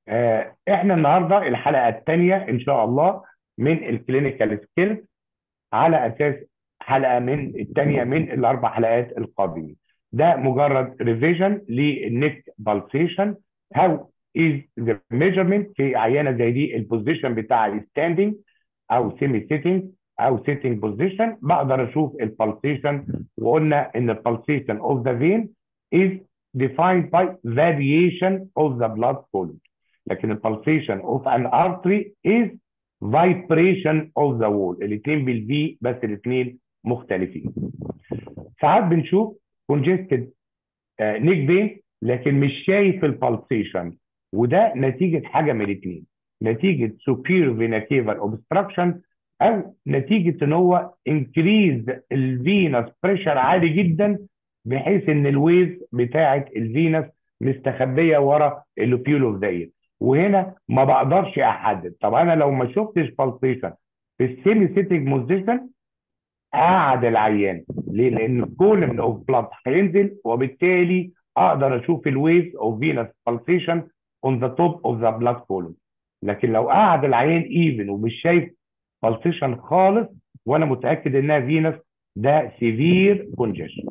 آه، احنا النهارده الحلقه الثانيه ان شاء الله من الكلينيكال سكيلز على اساس حلقه من الثانيه من الاربع حلقات القادمين ده مجرد ريفيجن للنك بالسيشن هاو از ذا ميجرمنت في عينه زي دي البوزيشن بتاع الستاندنج او سيمي سيتنج او سيتنج بوزيشن بقدر اشوف البلسيشن وقلنا ان البلسيشن اوف ذا فين is defined by variation of the blood volume لكن البلسيشن اوف ان artery is vibration of the wall الاثنين بالفي بس الاثنين مختلفين ساعات بنشوف congested نيك فين لكن مش شايف البلسيشن وده نتيجه حاجه من الاثنين نتيجه superior vena cava obstruction او نتيجه ان هو انكريز الفينس بريشر عالي جدا بحيث ان الويز بتاعه الفينس مستخبيه ورا اللوبيول اوف ذا وهنا ما بقدرش احدد طب انا لو ما شفتش بالسيشن في السيمي سيتنج بوزيشن قعد العيان ليه؟ لان الكولمن اوف بلاد هينزل وبالتالي اقدر اشوف الويف اوف فينس بالسيشن اون ذا توب اوف ذا بلاد كولوم لكن لو قعد العيان ايفن ومش شايف بالسيشن خالص وانا متاكد انها فينس ده سيفير كونجيشن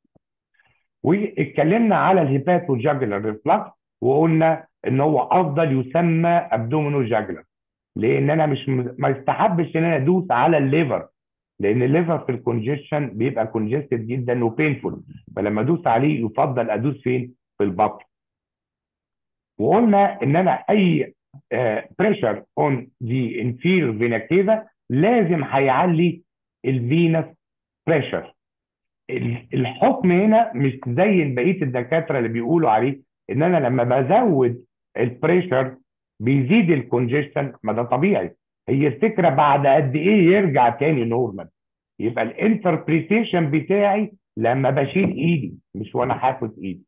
واتكلمنا على الهيباتو جاجلر ريفلكس وقلنا ان هو افضل يسمى ابدومينو جاجلر لان انا مش ما يستحبش ان انا ادوس على الليفر لان الليفر في الكونجيشن بيبقى كونجستد جدا وبينفول فلما ادوس عليه يفضل ادوس فين في البطن وقلنا ان انا اي بريشر اون ذا انفيريور فينا كيفا لازم هيعلي الفينس بريشر الحكم هنا مش زي بقيه الدكاتره اللي بيقولوا عليه ان انا لما بزود البريشر بيزيد الكونجيشن ما ده طبيعي هي الفكره بعد قد ايه يرجع تاني نورمال يبقى الانتربريتيشن بتاعي لما بشيل ايدي مش وانا حافظ ايدي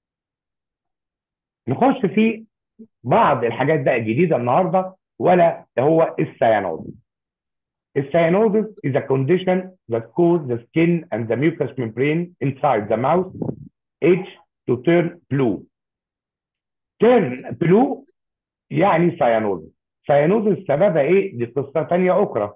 نخش في بعض الحاجات بقى الجديده النهارده ولا هو السيانوزس السيانوزس is a condition that cause the skin and the mucous membrane inside the mouth itch to turn blue turn blue يعني سيانوزس سيانوزس سببها ايه؟ دي قصه ثانيه اخرى.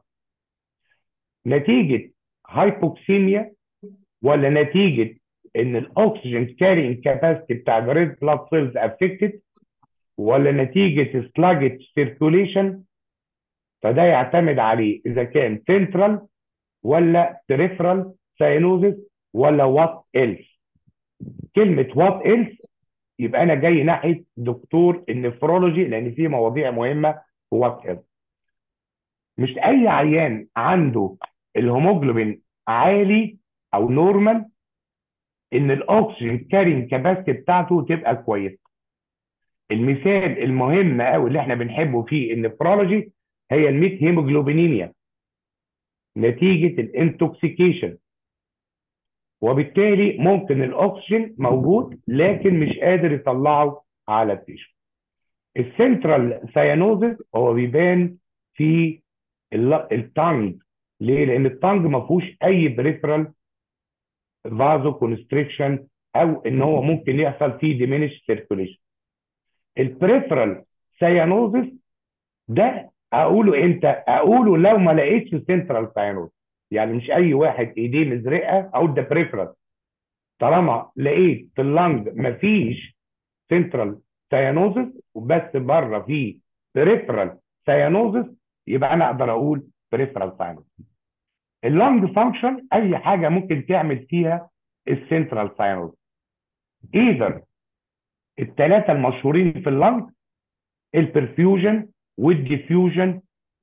نتيجه هايبوكسيميا ولا نتيجه ان الاكسجين كارينج كاباسيتي بتاع الريد بلاد سيلز افكتد ولا نتيجه سلاجت سيركوليشن فده يعتمد عليه اذا كان سنترال ولا بريفرال سيانوزس ولا وات ايلس. كلمه وات ايلس يبقى انا جاي ناحيه دكتور النفرولوجي لان في مواضيع مهمه في وات ايلس. مش اي عيان عنده الهيموجلوبين عالي او نورمال ان الاكسجين كارين كاباسيتي بتاعته تبقى كويسه. المثال المهم قوي اللي احنا بنحبه في النفرولوجي هي الميت هيموجلوبينيميا نتيجه الانتوكسيكيشن وبالتالي ممكن الاكسجين موجود لكن مش قادر يطلعه على التيشو. السنترال سيانوزس هو بيبان في التانج ليه؟ لان التانج ما فيهوش اي بريفرال فازو كونستريكشن او ان هو ممكن يحصل فيه ديمينش سيركوليشن. البريفرال سيانوزس ده اقوله امتى؟ اقوله لو ما لقيتش سنترال سيانوزس يعني مش اي واحد ايديه مزرقه او ده بريفرال طالما لقيت في اللنج مفيش سنترال سيانوزس وبس بره في بريفرال سيانوزس يبقى انا اقدر اقول بريفرال سيانوزس اللنج فانكشن اي حاجه ممكن تعمل فيها السنترال سيانوزس ايذر الثلاثه المشهورين في اللنج البرفيوجن والديفيوجن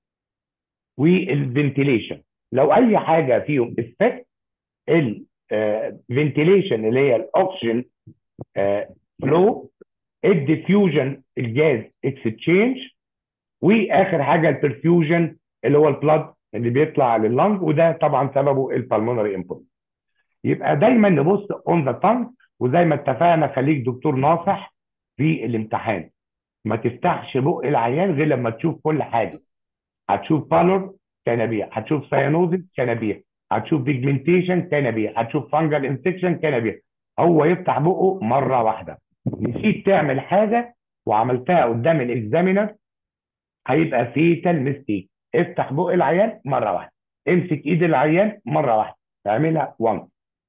والفنتيليشن لو اي حاجه فيهم افكت الفنتيليشن اللي هي الاكسجين فلو الديفيوجن الجاز اكستشينج واخر حاجه البرفيوجن اللي هو البلاد اللي بيطلع لللنج وده طبعا سببه البلمونري امبولس يبقى دايما نبص اون ذا تانج وزي ما اتفقنا خليك دكتور ناصح في الامتحان ما تفتحش بق العيان غير لما تشوف كل حاجه هتشوف بالور كنبيع هتشوف سيانوزيس كنبيع هتشوف بيجمنتيشن كنبيع هتشوف فانجل انفكشن كنبيع هو يفتح بقه مره واحده نسيت تعمل حاجه وعملتها قدام الاكزامينر هيبقى فيتال ميستيك افتح بق العيان مره واحده امسك ايد العيان مره واحده اعملها 1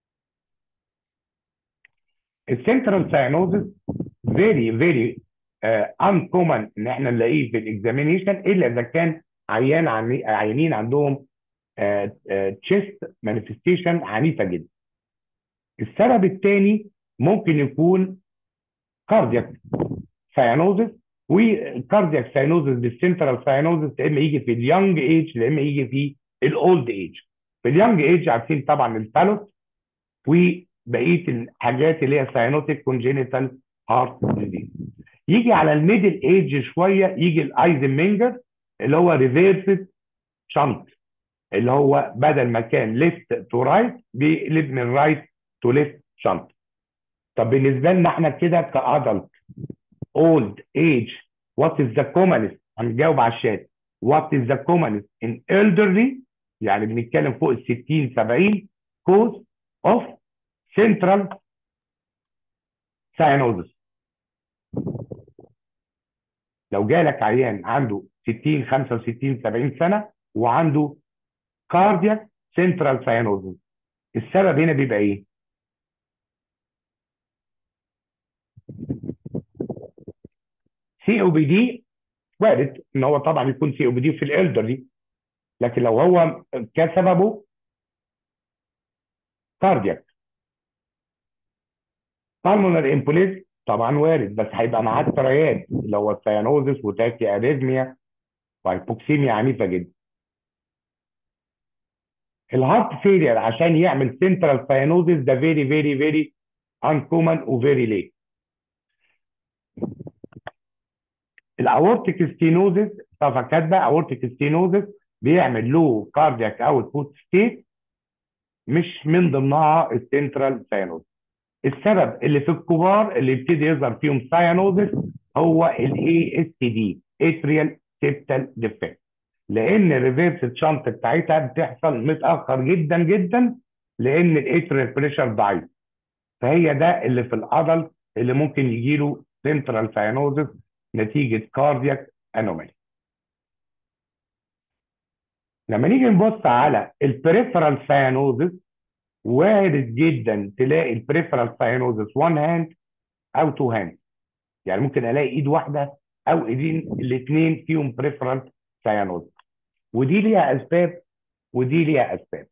السنترال ساينوزس فيري فيري انكومن ان احنا نلاقيه في الاكزامينيشن الا اذا كان عيان عمي- عيانين عندهم تشيست مانيفستيشن عنيفه جدا السبب الثاني ممكن يكون كاردياك ساينوزس وكاردياك ساينوزس بالسنترال ساينوزس يا اما يجي في اليونج ايج يا اما يجي في الاولد ايج في اليونج ايج عارفين طبعا الفالوس وبقيه الحاجات اللي هي ساينوتيك كونجينيتال هارت ديزيز يجي على الميدل ايج شويه يجي الايزنمنجر اللي هو ريفيرسد شنت اللي هو بدل ما كان ليفت تو رايت بيقلب من رايت تو ليفت شنت طب بالنسبه لنا احنا كده كادلت اولد ايج وات از ذا كومنست هنجاوب على الشات وات از ذا كومنست ان elderly يعني بنتكلم فوق ال 60 70 كوز اوف سنترال ساينوزس لو جالك عيان عنده 60 65 70 سنه وعنده كاردياك سنترال ساينوزس السبب هنا بيبقى ايه؟ سي او بي دي وارد ان هو طبعا يكون سي او بي دي في الالدرلي لكن لو هو كسببه كاردياك بالمونر امبوليز طبعا وارد بس هيبقى معاه التريات اللي هو السيانوزس وتاكي اريزميا وهيبوكسيميا عنيفه جدا الهارت فيلير عشان يعمل سنترال ساينوزس ده فيري فيري فيري انكومن وفيري ليت الاورتيك ستينوزس طبعا كاتبه اورتيك ستينوزس بيعمل لو كاردياك اوتبوت ستيت مش من ضمنها السنترال ساينوزس السبب اللي في الكبار اللي يبتدي يظهر فيهم ساينوزس هو الاي اس دي اتريال سيبتال ديفكت لان الريفيرس شانت بتاعتها بتحصل متاخر جدا جدا لان الاتريال بريشر ضعيف فهي ده اللي في الادلت اللي ممكن يجي له سنترال ساينوزس نتيجه كاردياك انومالي لما نيجي نبص على البريفرال ساينوزس وارد جدا تلاقي البريفرال ساينوزس وان هاند او تو هاند يعني ممكن الاقي ايد واحده او ايدين الاثنين فيهم بريفرال ساينوزس ودي ليها اسباب ودي ليها اسباب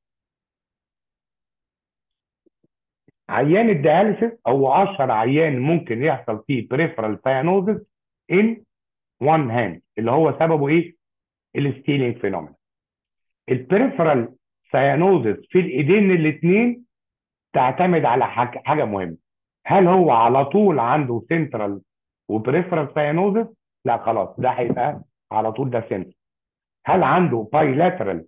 عيان الدياليسيس هو اشهر عيان ممكن يحصل فيه بريفرال ساينوزس ان وان هاند اللي هو سببه ايه؟ الستيلينج فينومينا البريفرال ساينوزس في الايدين الاثنين تعتمد على حاجه حاجه مهمه هل هو على طول عنده سنترال وبريفرال ساينوزس لا خلاص ده هيبقى على طول ده سنترال هل عنده بايلاترال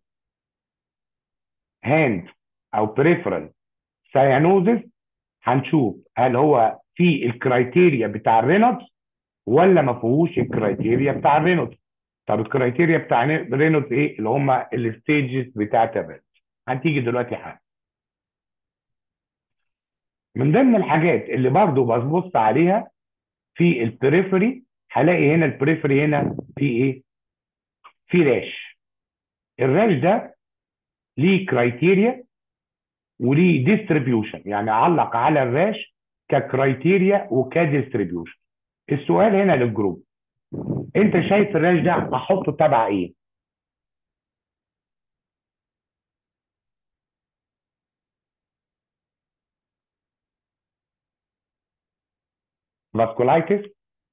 هاند او بريفرال ساينوزس هنشوف هل هو في الكرايتيريا بتاع الرينوتس ولا ما فيهوش الكرايتيريا بتاع الرينوتس طب الكرايتيريا بتاع الرينوتس ايه اللي هم الستيجز بتاعت الرينوتس هتيجي دلوقتي حاجه من ضمن الحاجات اللي برضو ببص عليها في البريفري هلاقي هنا البريفري هنا في ايه في راش الراش ده ليه كرايتيريا وليه ديستريبيوشن يعني علق على الراش ككرايتيريا وكديستريبيوشن السؤال هنا للجروب انت شايف الراش ده احطه تبع ايه فاسكولايتس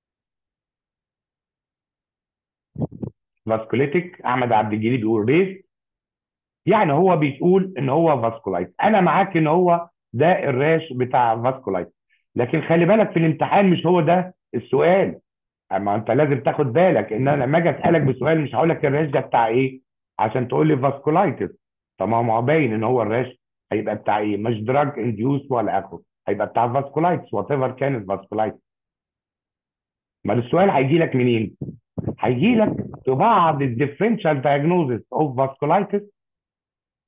فاسكوليتك احمد عبد الجليل بيقول ريس يعني هو بيقول ان هو فاسكولايت انا معاك ان هو ده الراش بتاع فاسكولايت لكن خلي بالك في الامتحان مش هو ده السؤال اما انت لازم تاخد بالك ان انا لما اجي اسالك بسؤال مش هقول لك الراش ده بتاع ايه عشان تقول لي فاسكولايتس طب ما هو باين ان هو الراش هيبقى بتاع ايه مش دراج انديوس ولا اخره هيبقى بتاع فاسكولايتس وات ايفر كانت فاسكولايتس ما السؤال هيجي لك منين هيجي لك في بعض الديفرنشال دايجنوزس اوف فاسكولايتس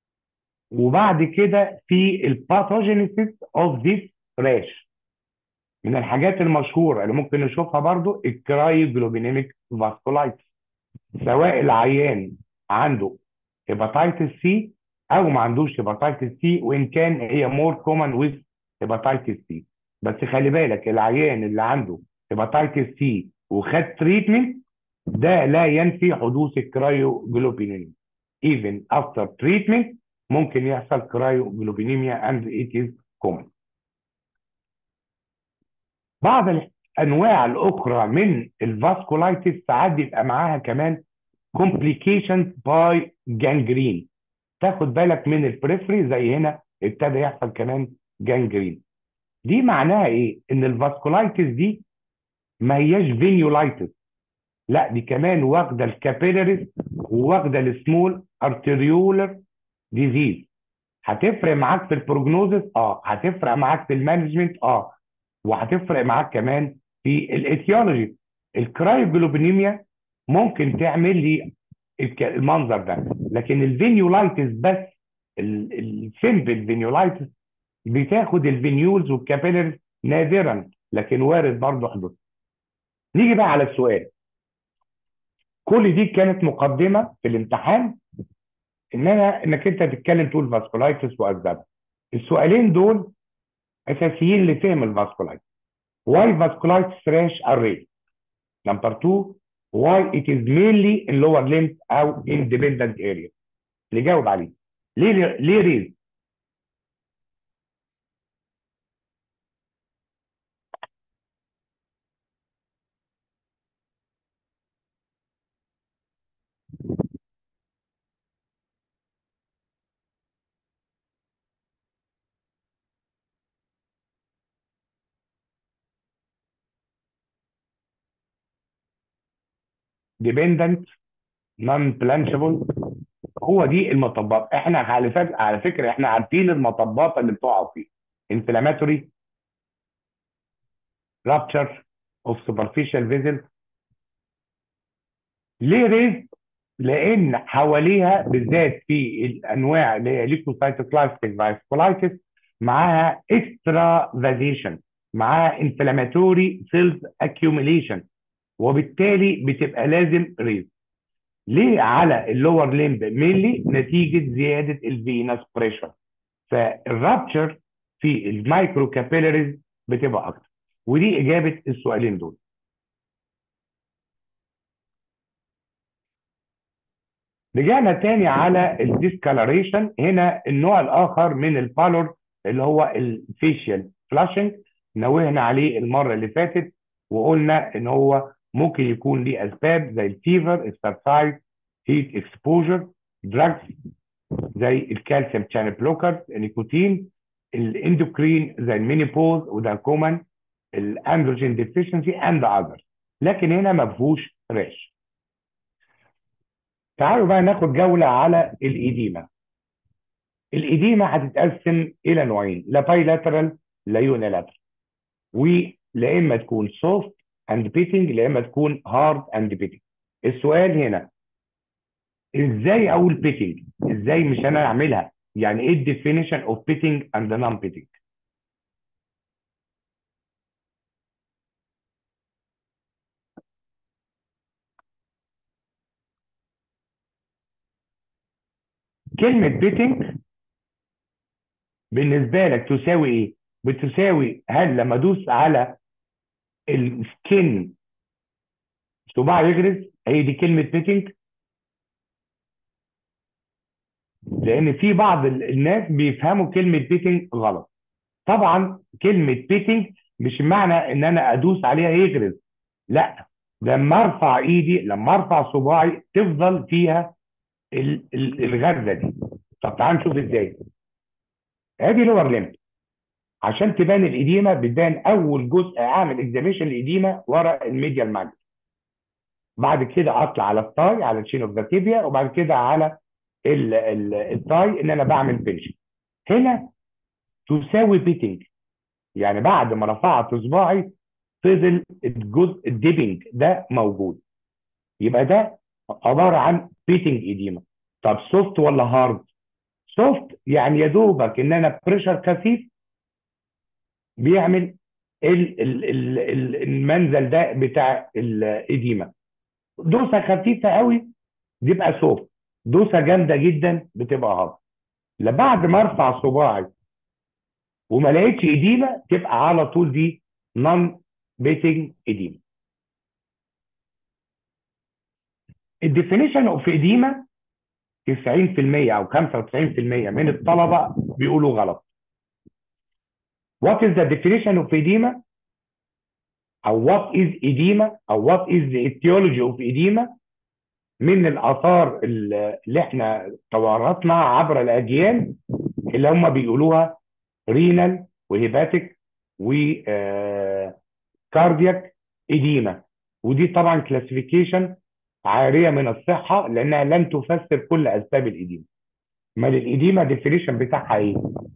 وبعد كده في الباثوجينيسيس اوف ذيس راش من الحاجات المشهوره اللي ممكن نشوفها برضو الكرايوجلوبينيميك فاسكولايتس سواء العيان عنده هيباتيتس سي او ما عندوش هيباتيتس سي وان كان هي مور كومن ويز هيباتيتس سي بس خلي بالك العيان اللي عنده هيباتيتس سي وخد تريتمنت ده لا ينفي حدوث الكرايوجلوبينيميا even after treatment ممكن يحصل كرايوجلوبينيميا and it is common بعض الانواع الاخرى من الفاسكولايتس ساعات بيبقى معاها كمان complications by gangrene تاخد بالك من البريفري زي هنا ابتدى يحصل كمان جانجرين دي معناها ايه ان الفاسكولايتس دي ما هياش فينيولايتس لا دي كمان واخده الكابيلاريز وواخده السمول ارتريولر ديزيز هتفرق معاك في البروجنوزس اه هتفرق معاك في المانجمنت اه وهتفرق معاك كمان في الايتيولوجي الكرايوجلوبينيميا ممكن تعمل لي المنظر ده لكن الفينيولايتس بس السيمبل فينيولايتس بتاخد الفينيولز والكابيلرز نادرا لكن وارد برضه حدوث نيجي بقى على السؤال كل دي كانت مقدمه في الامتحان ان انا انك انت تتكلم تقول فاسكولايتس واسبابها السؤالين دول اساسيين لفهم الفاسكولايتس why vasculitis rash are rare number two why it is mainly in lower limbs او independent area نجاوب عليه ليه ليه ريز ديبندنت نون بلانشبل هو دي المطبات احنا على فكره على فكره احنا عارفين المطبات اللي بتقع فيه انفلاماتوري رابتشر اوف سوبرفيشال فيزل ليه ريز لان حواليها بالذات في الانواع اللي هي ليكوسايتوكلاستيك فاسكولايتس معاها اكسترا فازيشن معاها انفلاماتوري سيلز اكيوميليشن وبالتالي بتبقى لازم ريز ليه على اللور ليمب مينلي نتيجه زياده الفينس بريشر فالرابتشر في المايكرو كابيلاريز بتبقى اكتر ودي اجابه السؤالين دول رجعنا تاني على الديسكالريشن هنا النوع الاخر من البالور اللي هو الفيشيال فلاشنج نوهنا عليه المره اللي فاتت وقلنا ان هو ممكن يكون ليه اسباب زي الفيفر اكسرسايز هيت اكسبوجر دراجز زي الكالسيوم شانل بلوكر النيكوتين الاندوكرين زي المينيبوز وده كومن الاندروجين ديفيشنسي اند اذر لكن هنا ما فيهوش ريش تعالوا بقى ناخد جوله على الايديما الايديما هتتقسم الى نوعين لا بايلاترال لا يونيلاترال ولا اما تكون سوفت اند بيتنج لا اما تكون هارد اند بيتنج السؤال هنا ازاي اقول بيتنج ازاي مش انا اعملها يعني ايه الديفينيشن اوف بيتنج اند نون بيتنج كلمة بيتنج بالنسبة لك تساوي ايه؟ بتساوي هل لما ادوس على السكين صباع يغرز هي دي كلمة بيتنج لان في بعض الناس بيفهموا كلمة بيتنج غلط طبعا كلمة بيتنج مش معنى ان انا ادوس عليها يغرز لا لما ارفع ايدي لما ارفع صباعي تفضل فيها الغرزه دي طب تعال نشوف ازاي ادي لور ليمب عشان تبان الاديمه بتبان اول جزء اعمل اكزاميشن الاديمه ورا الميديال ماجن بعد كده اطلع على التاي على الشين اوف ذا تيبيا وبعد كده على ال ال التاي ان انا بعمل بنش هنا تساوي بيتنج يعني بعد ما رفعت صباعي فضل الجزء الديبنج ده موجود يبقى ده عباره عن بيتنج ايديما طب سوفت ولا هارد سوفت يعني يا دوبك ان انا بريشر كثيف بيعمل ال- ال- ال- ال- المنزل ده بتاع الإديمة دوسة خفيفة قوي بيبقى سوفت دوسة جامدة جدا بتبقى هارد لبعد ما ارفع صباعي وما لقيتش إديمة تبقى على طول دي نون بيتنج إديمة الديفينيشن اوف إديمة 90% او 95% من الطلبه بيقولوا غلط. What is the definition of edema؟ او what is edema او what is the etiology of edema من الاثار اللي احنا توارثنا عبر الاجيال اللي هم بيقولوها رينال وهيباتيك و كاردياك اديما ودي طبعا كلاسيفيكيشن عاريه من الصحه لانها لن تفسر كل اسباب الاديمه. امال الاديمه ديفينيشن بتاعها ايه؟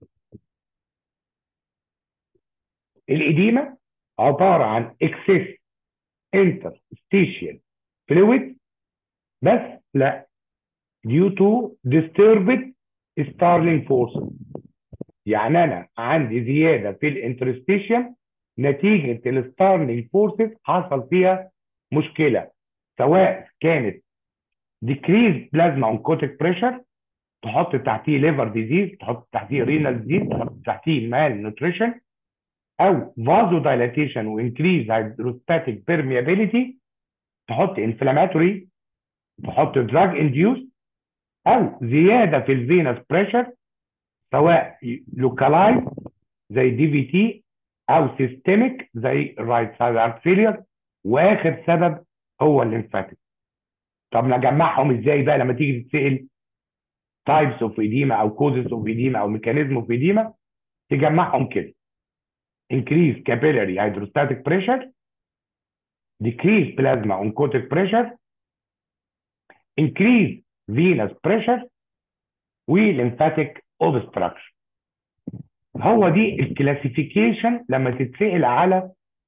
الاديمه عباره عن اكسس interstitial fluid بس لا due to disturbed starling forces يعني انا عندي زياده في الانترستيشن نتيجه الستارلينج فورسز حصل فيها مشكله سواء كانت decreased plasma oncotic pressure تحط تحتيه liver disease تحط تحتيه renal disease تحط تحتيه malnutrition او vasodilation وانكريز hydrostatic permeability تحط inflammatory تحط drug induced او زياده في الفينس بريشر سواء localized زي دي في تي او سيستميك زي الرايت سايد ارت فيلير واخر سبب هو الليمفاتيك طب نجمعهم ازاي بقى لما تيجي تتسال تايبس اوف ايديما او كوزز اوف ايديما او ميكانيزم اوف ايديما تجمعهم كده increase capillary hydrostatic pressure decrease plasma oncotic pressure increase venous pressure وليمفاتيك obstruction هو دي الكلاسيفيكيشن لما تتسال على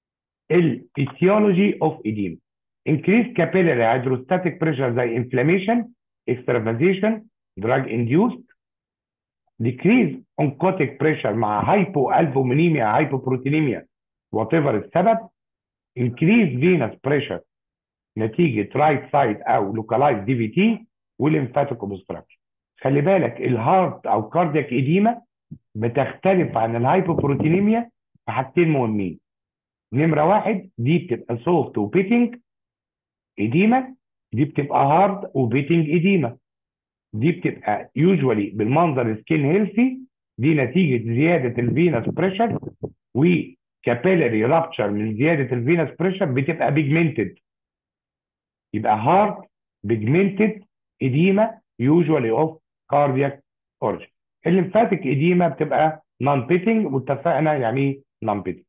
الاتيولوجي اوف edema increase capillary hydrostatic pressure زي inflammation extravasation drug induced decrease oncotic pressure مع hypoalbuminemia hypoproteinemia whatever السبب increase venous pressure نتيجة right side أو localized DVT والليمفاتيك obstruction خلي بالك الهارت أو كاردياك إديما بتختلف عن الهايبوبروتينيميا في حاجتين مهمين نمرة واحد دي بتبقى سوفت وبيتنج إديما دي بتبقى هارد وبيتنج إديما دي بتبقى يوجوالي بالمنظر سكين هيلثي دي نتيجة زيادة الفينس بريشر وكابيلاري رابتشر من زيادة الفينس بريشر بتبقى بيجمنتد يبقى هارد بيجمنتد إديما يوجوالي اوف كاردياك اوريجن الليمفاتيك إديما بتبقى نون بيتنج واتفقنا يعني ايه نون بيتنج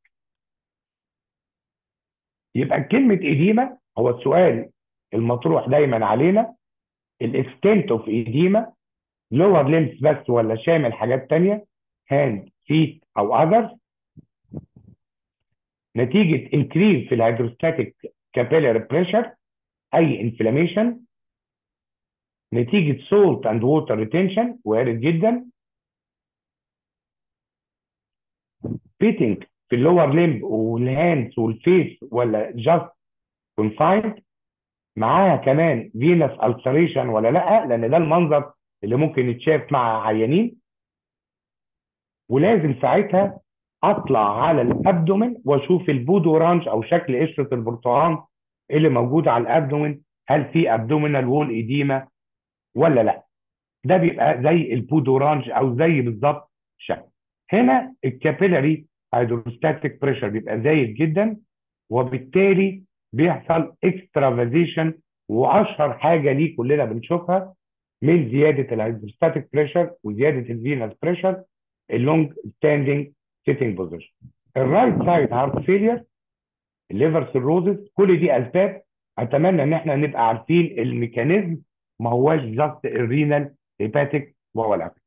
يبقى كلمة إديما هو السؤال المطروح دايما علينا الاكستنت اوف إديما لور ليمس بس ولا شامل حاجات تانية هاند فيت او اذرز نتيجة انكريز في الهيدروستاتيك كابيلاري بريشر اي انفلاميشن نتيجة سولت اند ووتر ريتنشن وارد جدا بيتنج في اللور ليمب والهاندز والفيس ولا جاست كونفايند معاها كمان فينس السريشن ولا لا لان ده المنظر اللي ممكن يتشاف مع عيانين ولازم ساعتها اطلع على الابدومين واشوف البودو رانش او شكل قشره البرتقال اللي موجود على الابدومين هل في ابدومينال وول ايديما ولا لا ده بيبقى زي البودو رانش او زي بالظبط شكل هنا الكابيلاري هيدروستاتيك بريشر بيبقى زايد جدا وبالتالي بيحصل اكسترافازيشن واشهر حاجه ليه كلنا بنشوفها من زياده الهيدروستاتيك بريشر وزياده الفينس بريشر اللونج ستاندنج سيتنج بوزيشن الرايت سايد هارت فيلير الليفر سيروزس كل دي اسباب اتمنى ان احنا نبقى عارفين الميكانيزم ما هواش جاست الرينال هيباتيك وهو الاكل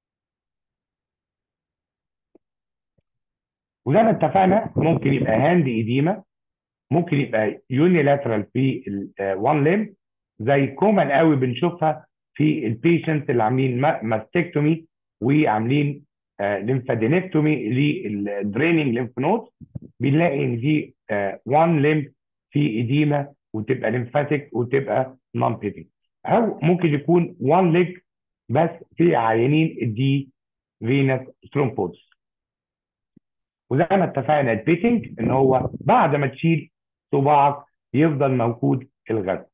وزي ما اتفقنا ممكن يبقى هاند ايديما ممكن يبقى يونيلاترال في الوان ليم زي كومن قوي بنشوفها في البيشنت اللي عاملين ماستكتومي وعاملين ليمفادينكتومي للدريننج ليمف نود بنلاقي ان في وان ليمف في اديمه وتبقى ليمفاتيك وتبقى نون بيتنج او ممكن يكون وان ليج بس في عيانين الدي فينس ثرومبوز وزي ما اتفقنا البيتنج ان هو بعد ما تشيل صباعك يفضل موجود الغاز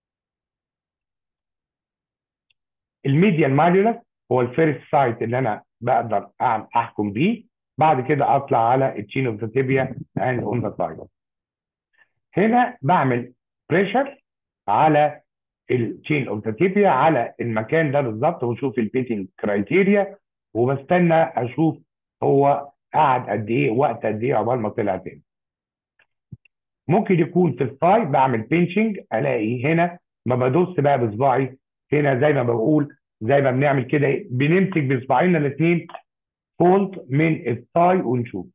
الميديال ماليولس هو الفيرست سايت اللي انا بقدر احكم بيه بعد كده اطلع على التشين اوف ذا تيبيا اند اون ذا سايد هنا بعمل بريشر على التشين اوف ذا تيبيا على المكان ده بالظبط واشوف البيتنج كرايتيريا وبستنى اشوف هو قعد قد ايه وقت قد ايه عقبال ما طلع تاني ممكن يكون في الثاي بعمل بينشنج الاقي هنا ما بدوس بقى بصباعي هنا زي ما بقول زي ما بنعمل كده بنمسك بصباعينا الاثنين فولت من الثاي ونشوف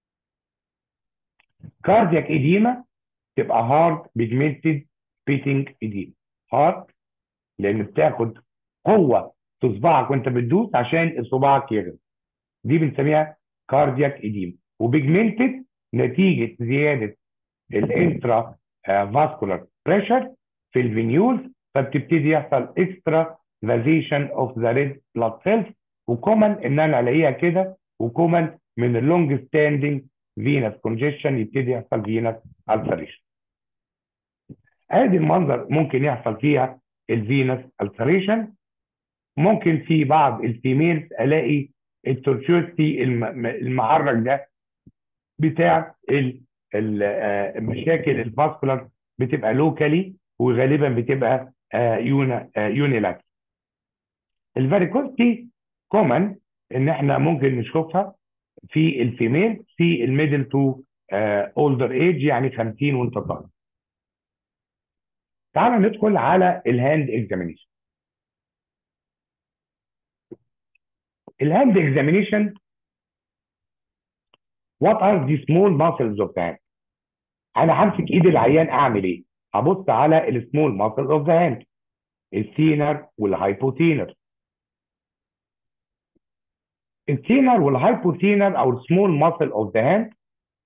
كاردياك اديما تبقى هارد بيجمنتد بيتنج اديما هارد لان بتاخد قوه في صباعك وانت بتدوس عشان صباعك يغلب دي بنسميها كاردياك اديما وبيجمنتد نتيجه زياده الانترا فاسكولار بريشر في الفينيولز فبتبتدي يحصل اكسترا فازيشن اوف ذا ريد بلاد سيلز وكومن ان انا الاقيها كده وكومن من اللونج ستاندنج فينس كونجيشن يبتدي يحصل فينس السريشن ادي المنظر ممكن يحصل فيها الفينس السريشن ممكن في بعض الفيميلز الاقي التورشوستي المعرج ده بتاع المشاكل الفاسكولار بتبقى لوكالي وغالبا بتبقى يونا يونيلاك الفاريكوستي كومن ان احنا ممكن نشوفها في الفيميل في الميدل تو اولدر ايج يعني 50 وانت طالع تعال ندخل على الهاند اكزامينيشن الهاند اكزامينيشن وات ار ذي سمول ماسلز اوف ذا انا همسك ايد العيان اعمل ايه؟ هبص على السمول ماسلز اوف ذا هاند السينر والهايبوثينر السينر والهايبوثينر او السمول ماسل اوف ذا هاند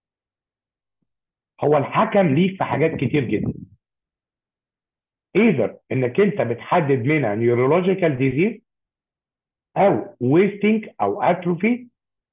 هو الحكم ليك في حاجات كتير جدا ايذر انك انت بتحدد منها نيورولوجيكال ديزيز او ويستنج او اتروفي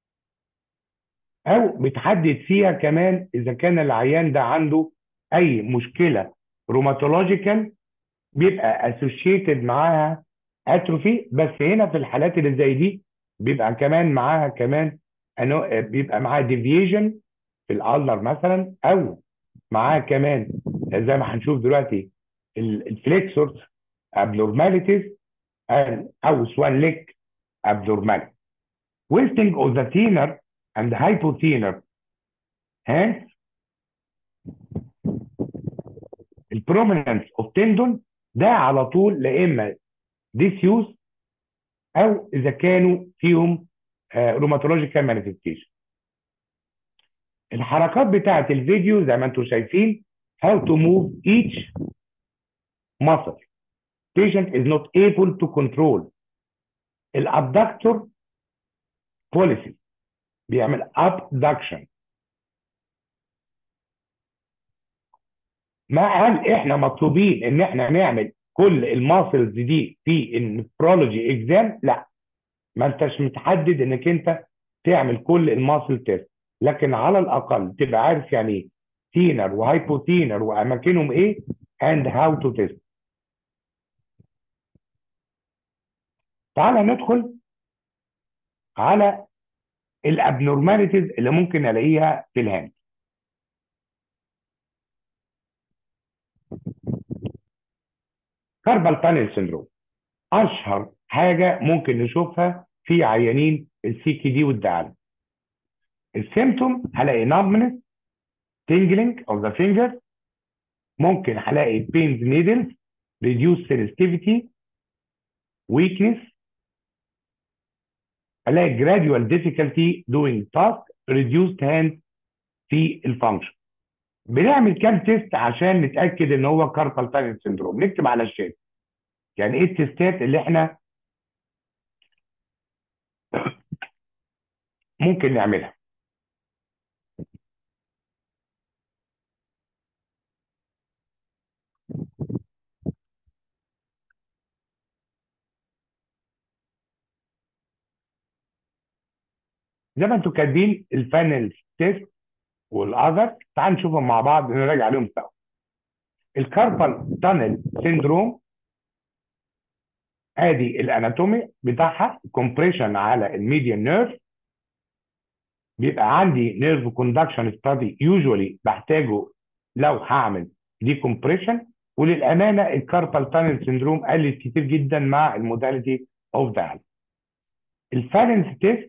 او بتحدد فيها كمان اذا كان العيان ده عنده اي مشكله روماتولوجيكال بيبقى اسوشيتد معاها اتروفي بس هنا في الحالات اللي زي دي بيبقى كمان معاها كمان أنو... بيبقى معاها ديفيجن في الالنر مثلا او معاها كمان زي ما هنشوف دلوقتي الفليكسورز abnormalities او سوان ليك abnormality wasting of the thinner and the hypothinner hence البروميننس اوف تندون ده على طول لا اما ديسيوز او اذا كانوا فيهم روماتولوجيكال مانيفستيشن الحركات بتاعه الفيديو زي ما انتم شايفين how to move each muscle patient is not able to control الابدكتور بوليسي بيعمل abduction ما هل احنا مطلوبين ان احنا نعمل كل الماسلز دي في النفرولوجي اكزام لا ما انتش متحدد انك انت تعمل كل الماسل تيست لكن على الاقل تبقى عارف يعني ايه تينر وهايبوتينر واماكنهم ايه and how to test تعالى ندخل على الابنورماليتيز اللي ممكن الاقيها في الهاند كاربال تانل سندروم اشهر حاجه ممكن نشوفها في عيانين السي كي دي والدعالة السيمتوم هلاقي نابنس تنجلينج اوف ذا فينجر ممكن هلاقي بينز نيدلز ريديوس سنسيتيفيتي ويكنس الاقي gradual difficulty doing task reduced hand في الفانكشن بنعمل كام تيست عشان نتاكد ان هو كاربال تانل سندروم نكتب على الشات يعني ايه التيستات اللي احنا ممكن نعملها زي ما انتم كاتبين الفانل تيست والاذر تعال نشوفهم مع بعض نراجع عليهم سوا الكاربال تانل سيندروم ادي الاناتومي بتاعها كومبريشن على الميديان نيرف بيبقى عندي نيرف كوندكشن ستادي يوجوالي بحتاجه لو هعمل دي كومبريشن وللامانه الكاربال تانل سيندروم قلت كتير جدا مع الموداليتي اوف ذا الفالنس تيست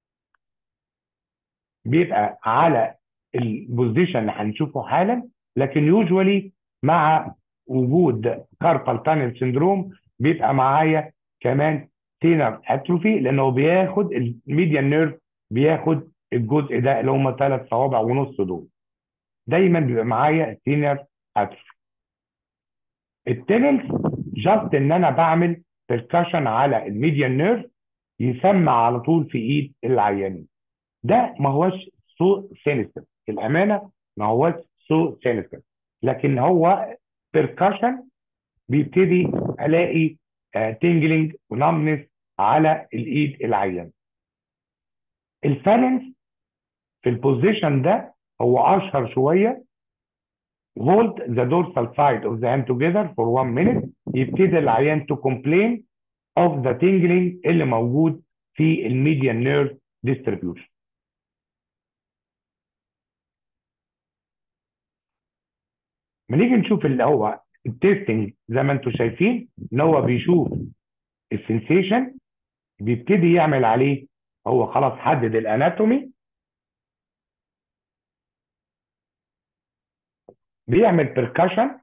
بيبقى على البوزيشن اللي هنشوفه حالا لكن يوجوالي مع وجود كاربال تانل سيندروم بيبقى معايا كمان تينر اتروفي لانه بياخد الميديان نيرف بياخد الجزء ده اللي هم ثلاث صوابع ونص دول دايما بيبقى معايا تينر اتروفي التنلز جاست ان انا بعمل بيركشن على الميديان نيرف يسمع على طول في ايد العيانين ده ما هوش سو سينستر الامانه ما هوش سو سينستر لكن هو بيركشن بيبتدي الاقي تنجلينج ونمنس على الايد العيان الفالنس في البوزيشن ده هو اشهر شويه hold the dorsal side of the hand together for one minute يبتدي العيان to complain of the tingling اللي موجود في الميديان نيرف distribution ما نيجي نشوف اللي هو التيستنج زي ما انتم شايفين ان هو بيشوف السنسيشن بيبتدي يعمل عليه هو خلاص حدد الاناتومي بيعمل بيركشن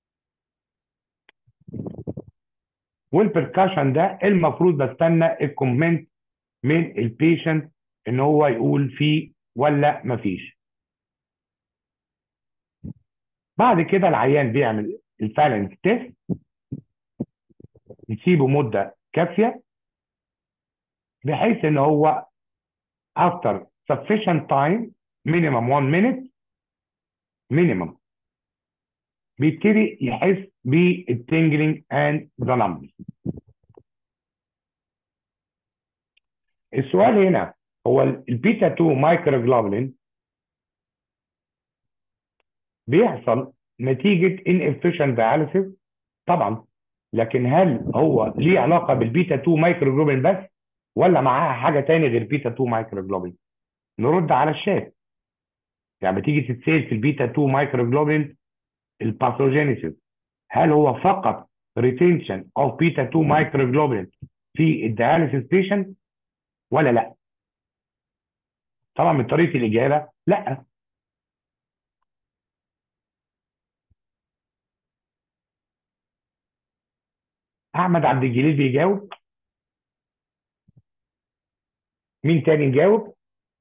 والبركشن ده المفروض بستنى الكومنت من البيشنت ان هو يقول فيه ولا مفيش بعد كده العيان بيعمل الفالنس تيست نسيبه مده كافيه بحيث ان هو after sufficient time minimum 1 minute minimum بيبتدي يحس بالتنجلينج اند ذا numbness السؤال هنا هو البيتا 2 مايكروجلوبولين بيحصل نتيجه inefficient dialysis طبعا لكن هل هو ليه علاقه بالبيتا 2 مايكروجلوبين بس ولا معاها حاجه تاني غير بيتا 2 مايكروجلوبين نرد على الشات يعني بتيجي تتسال في البيتا 2 مايكروجلوبين الباثوجينيسيس هل هو فقط ريتنشن اوف بيتا 2 مايكروجلوبين في الدياليسيس بيشنت ولا لا طبعا من طريقه الاجابه لا احمد عبد الجليل بيجاوب مين تاني يجاوب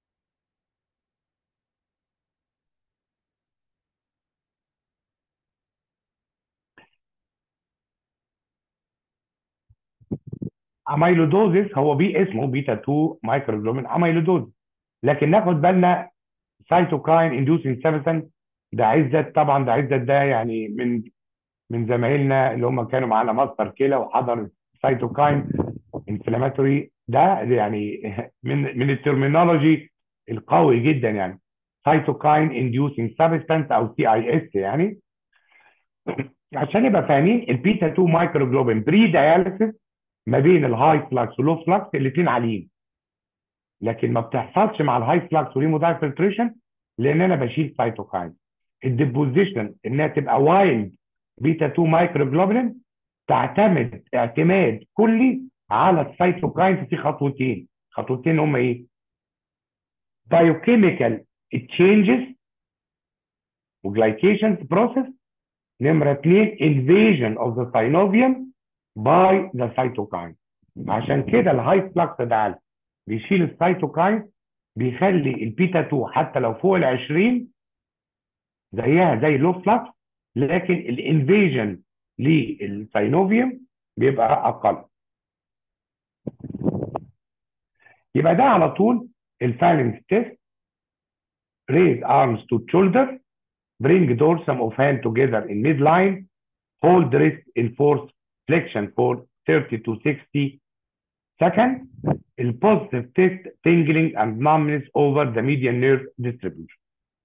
اميلودوزيس هو بي اسمه بيتا 2 مايكروجلوبين اميلودوز لكن ناخد بالنا سايتوكاين اندوسين سبستانس ده عزت طبعا ده عزت ده يعني من من زمايلنا اللي هم كانوا معانا ماستر كلى وحضر سايتوكاين انفلاماتوري ده يعني من من الترمينولوجي القوي جدا يعني سايتوكاين انديوسنج سبستانس او سي اي اس يعني عشان نبقى فاهمين البيتا 2 مايكروجلوبين بري داياليسيس ما بين الهاي فلاكس واللو فلاكس الاثنين عاليين لكن ما بتحصلش مع الهاي فلاكس والهيموداي فلتريشن لان انا بشيل سايتوكاين الديبوزيشن انها تبقى وايلد بيتا 2 مايكروجلوبولين تعتمد اعتماد كلي على السيتوكاين في خطوتين خطوتين هم ايه بايوكيميكال تشينجز وجلايكيشن بروسيس نمره اثنين انفيجن اوف ذا ساينوفيوم باي ذا سيتوكاين عشان كده الهاي فلاكس ده بيشيل السيتوكاين بيخلي البيتا 2 حتى لو فوق ال 20 زيها زي اللو فلاكس لكن الانفيجن للساينوفيوم بيبقى اقل يبقى ده على طول الفالنس تيست raise arms to shoulder bring dorsum of hand together in midline hold wrist in force flexion for 30 to 60 seconds البوزيتيف تيست tingling and numbness over the median nerve distribution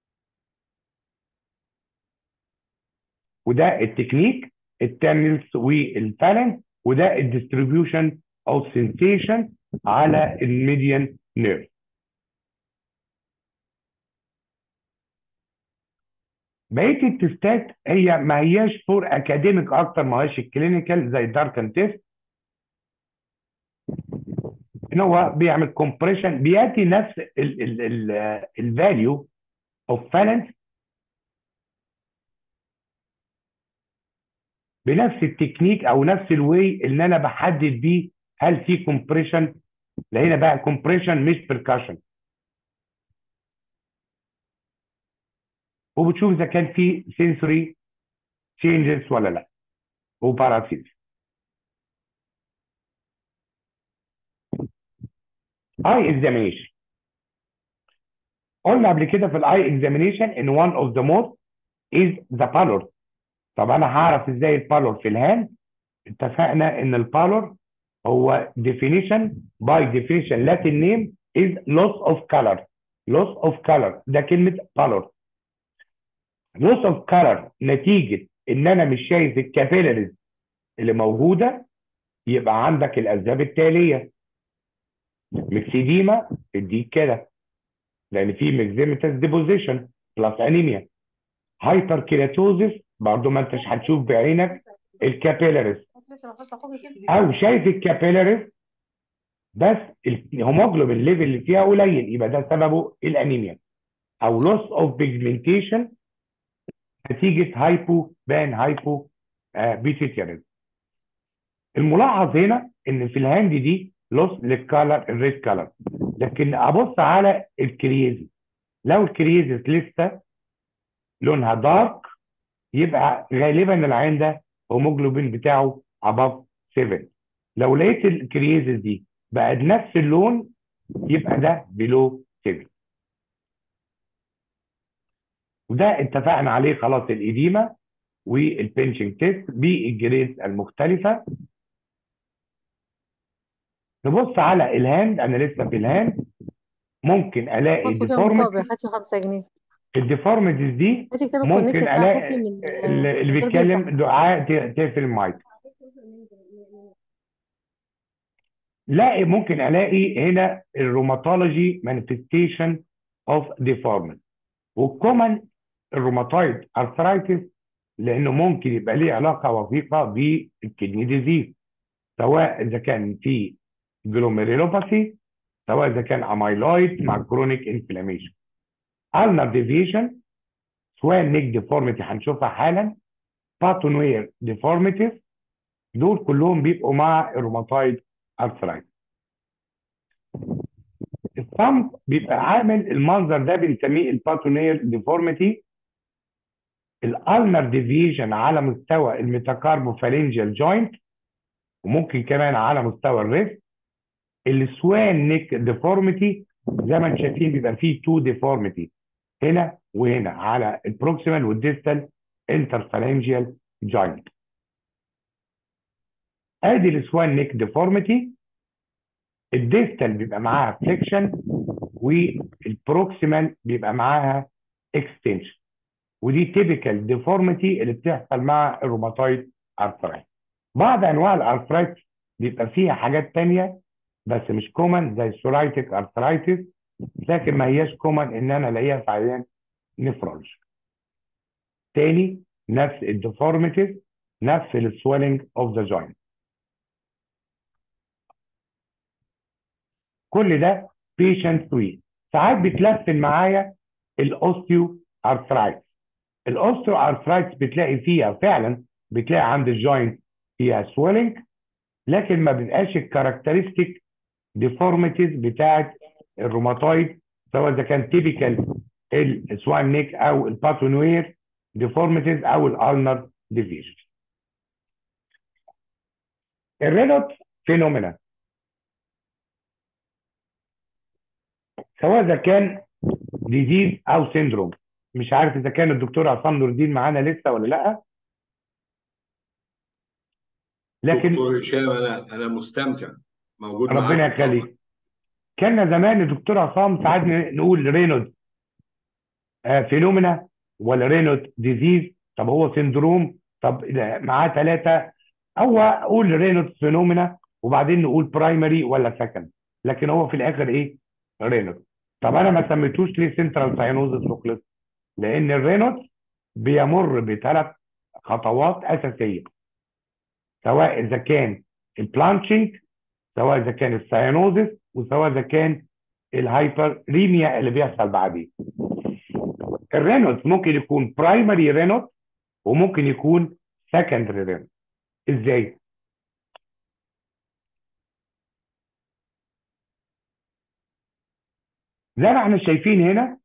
وده التكنيك التانلز والفالنس وده الديستريبيوشن او سنسيشن على الميديان نيرف بقيه التستات هي ما هياش فور اكاديميك اكتر ما هياش الكلينيكال زي داركن تيست ان هو بيعمل كومبريشن بياتي نفس الفاليو اوف فالنس بنفس التكنيك او نفس الواي اللي انا بحدد بيه هل في كومبريشن لقينا بقى كومبريشن مش بركاشن وبتشوف اذا كان في سنسوري تشينجز ولا لا وباراسيز اي اكزامينيشن قلنا قبل كده في الاي اكزامينيشن ان one of the most is the pallor طب انا هعرف ازاي البالور في الهاند اتفقنا ان البالور هو definition by definition Latin name is loss of color loss of color ده كلمة pallor loss of color نتيجة ان انا مش شايف الكابيلاريز اللي موجودة يبقى عندك الاسباب التالية مكسيديما تديك كده لان في ميكزيمتاس ديبوزيشن بلس انيميا هايبر كيراتوزيس برضه ما انتش هتشوف بعينك الكابيلاريز او شايف الكابيلاريز بس الهيموجلوبين ليفل اللي فيها قليل يبقى ده سببه الانيميا او لوس اوف بيجمنتيشن نتيجه هايبو بان هايبو آه بيتيتيريز الملاحظ هنا ان في الهاند دي لوس للكالر الريد كالر لكن ابص على الكرييزي لو الكرييزيس لسه لونها دارك يبقى غالبا العين ده هيموجلوبين بتاعه above 7 لو لقيت الكرييزيس دي بقى بنفس اللون يبقى ده below 7 وده اتفقنا عليه خلاص الإديمة والبنشنج تيست بالجريدز المختلفة نبص على الهاند انا لسه في الهاند ممكن الاقي مظبوط يا مقابل الديفورميتي هاتي 5 جنيه الديفورميتيز دي هاتي كتاب ممكن الكونكت بتاع الاقي اخوكي من اللي اللي الدرج اللي بيتكلم تحت دعاء ت- تقفل المايك لاقي ممكن الاقي هنا الروماتولوجي مانيفستيشن اوف ديفورميتي والكومن الروماتويد ارثرايتس لانه ممكن يبقى ليه علاقه وثيقه بالكدني ديزيز سواء اذا كان في جلوميريلوباثي سواء اذا كان اميلويد مع كرونيك انفلاميشن النر ديفيشن سواء نيك ديفورميتي هنشوفها حالا باتونوير ديفورميتيز دول كلهم بيبقوا مع الروماتويد ارثرايتس الصمت بيبقى عامل المنظر ده بنسميه الباتونير ديفورميتي الالنر ديفيجن على مستوى الميتاكاربوفالينجيال جوينت وممكن كمان على مستوى الريست السوان نيك ديفورميتي زي ما انتم شايفين بيبقى فيه تو ديفورميتي هنا وهنا على البروكسيمال والديستال انترفالنجيال جوينت ادي السوان نيك ديفورميتي الديستال بيبقى معاها فليكشن والبروكسيمال بيبقى معاها اكستنشن ودي تيبيكال ديفورميتي اللي بتحصل مع الروماتويد ارثرايتس بعض انواع الارثرايتس بيبقى فيها حاجات تانية بس مش كومن زي السورايتك ارثرايتس لكن ما هياش كومن ان انا الاقيها في عيان نفرولوجي تاني نفس الديفورميتيز نفس السويلنج اوف ذا جوينت كل ده بيشنت ويل ساعات بتلفن معايا الاوستيو ارثرايتس الاوستيو ارثرايتس بتلاقي فيها فعلا بتلاقي عند الجوينت فيها سويلنج لكن ما بيبقاش الكاركترستيك ديفورميتيز بتاعت الروماتويد سواء اذا كان تيبيكال السوان نيك او الباتونوير ديفورميتيز او الالنر ديفيجن الرينوت فينومينا سواء اذا كان ديزيز او سيندروم مش عارف اذا كان الدكتور عصام نور الدين معانا لسه ولا لا لكن دكتور هشام انا انا مستمتع موجود معاك ربنا يخليك كان زمان الدكتور عصام ساعات نقول رينولد آه فينومينا ولا رينولد ديزيز طب هو سندروم طب معاه ثلاثه او اقول رينولد فينومينا وبعدين نقول برايمري ولا سكند لكن هو في الاخر ايه رينولد طب انا ما سميتوش ليه سنترال ساينوزس وكلس لان الرينولد بيمر بثلاث خطوات اساسيه سواء اذا كان البلانشنج سواء اذا كان الساينوزس وسواء اذا كان الهايبريميا اللي بيحصل بعدين الرينولد ممكن يكون برايمري رينولد وممكن يكون سكندري رينولد ازاي زي ما احنا شايفين هنا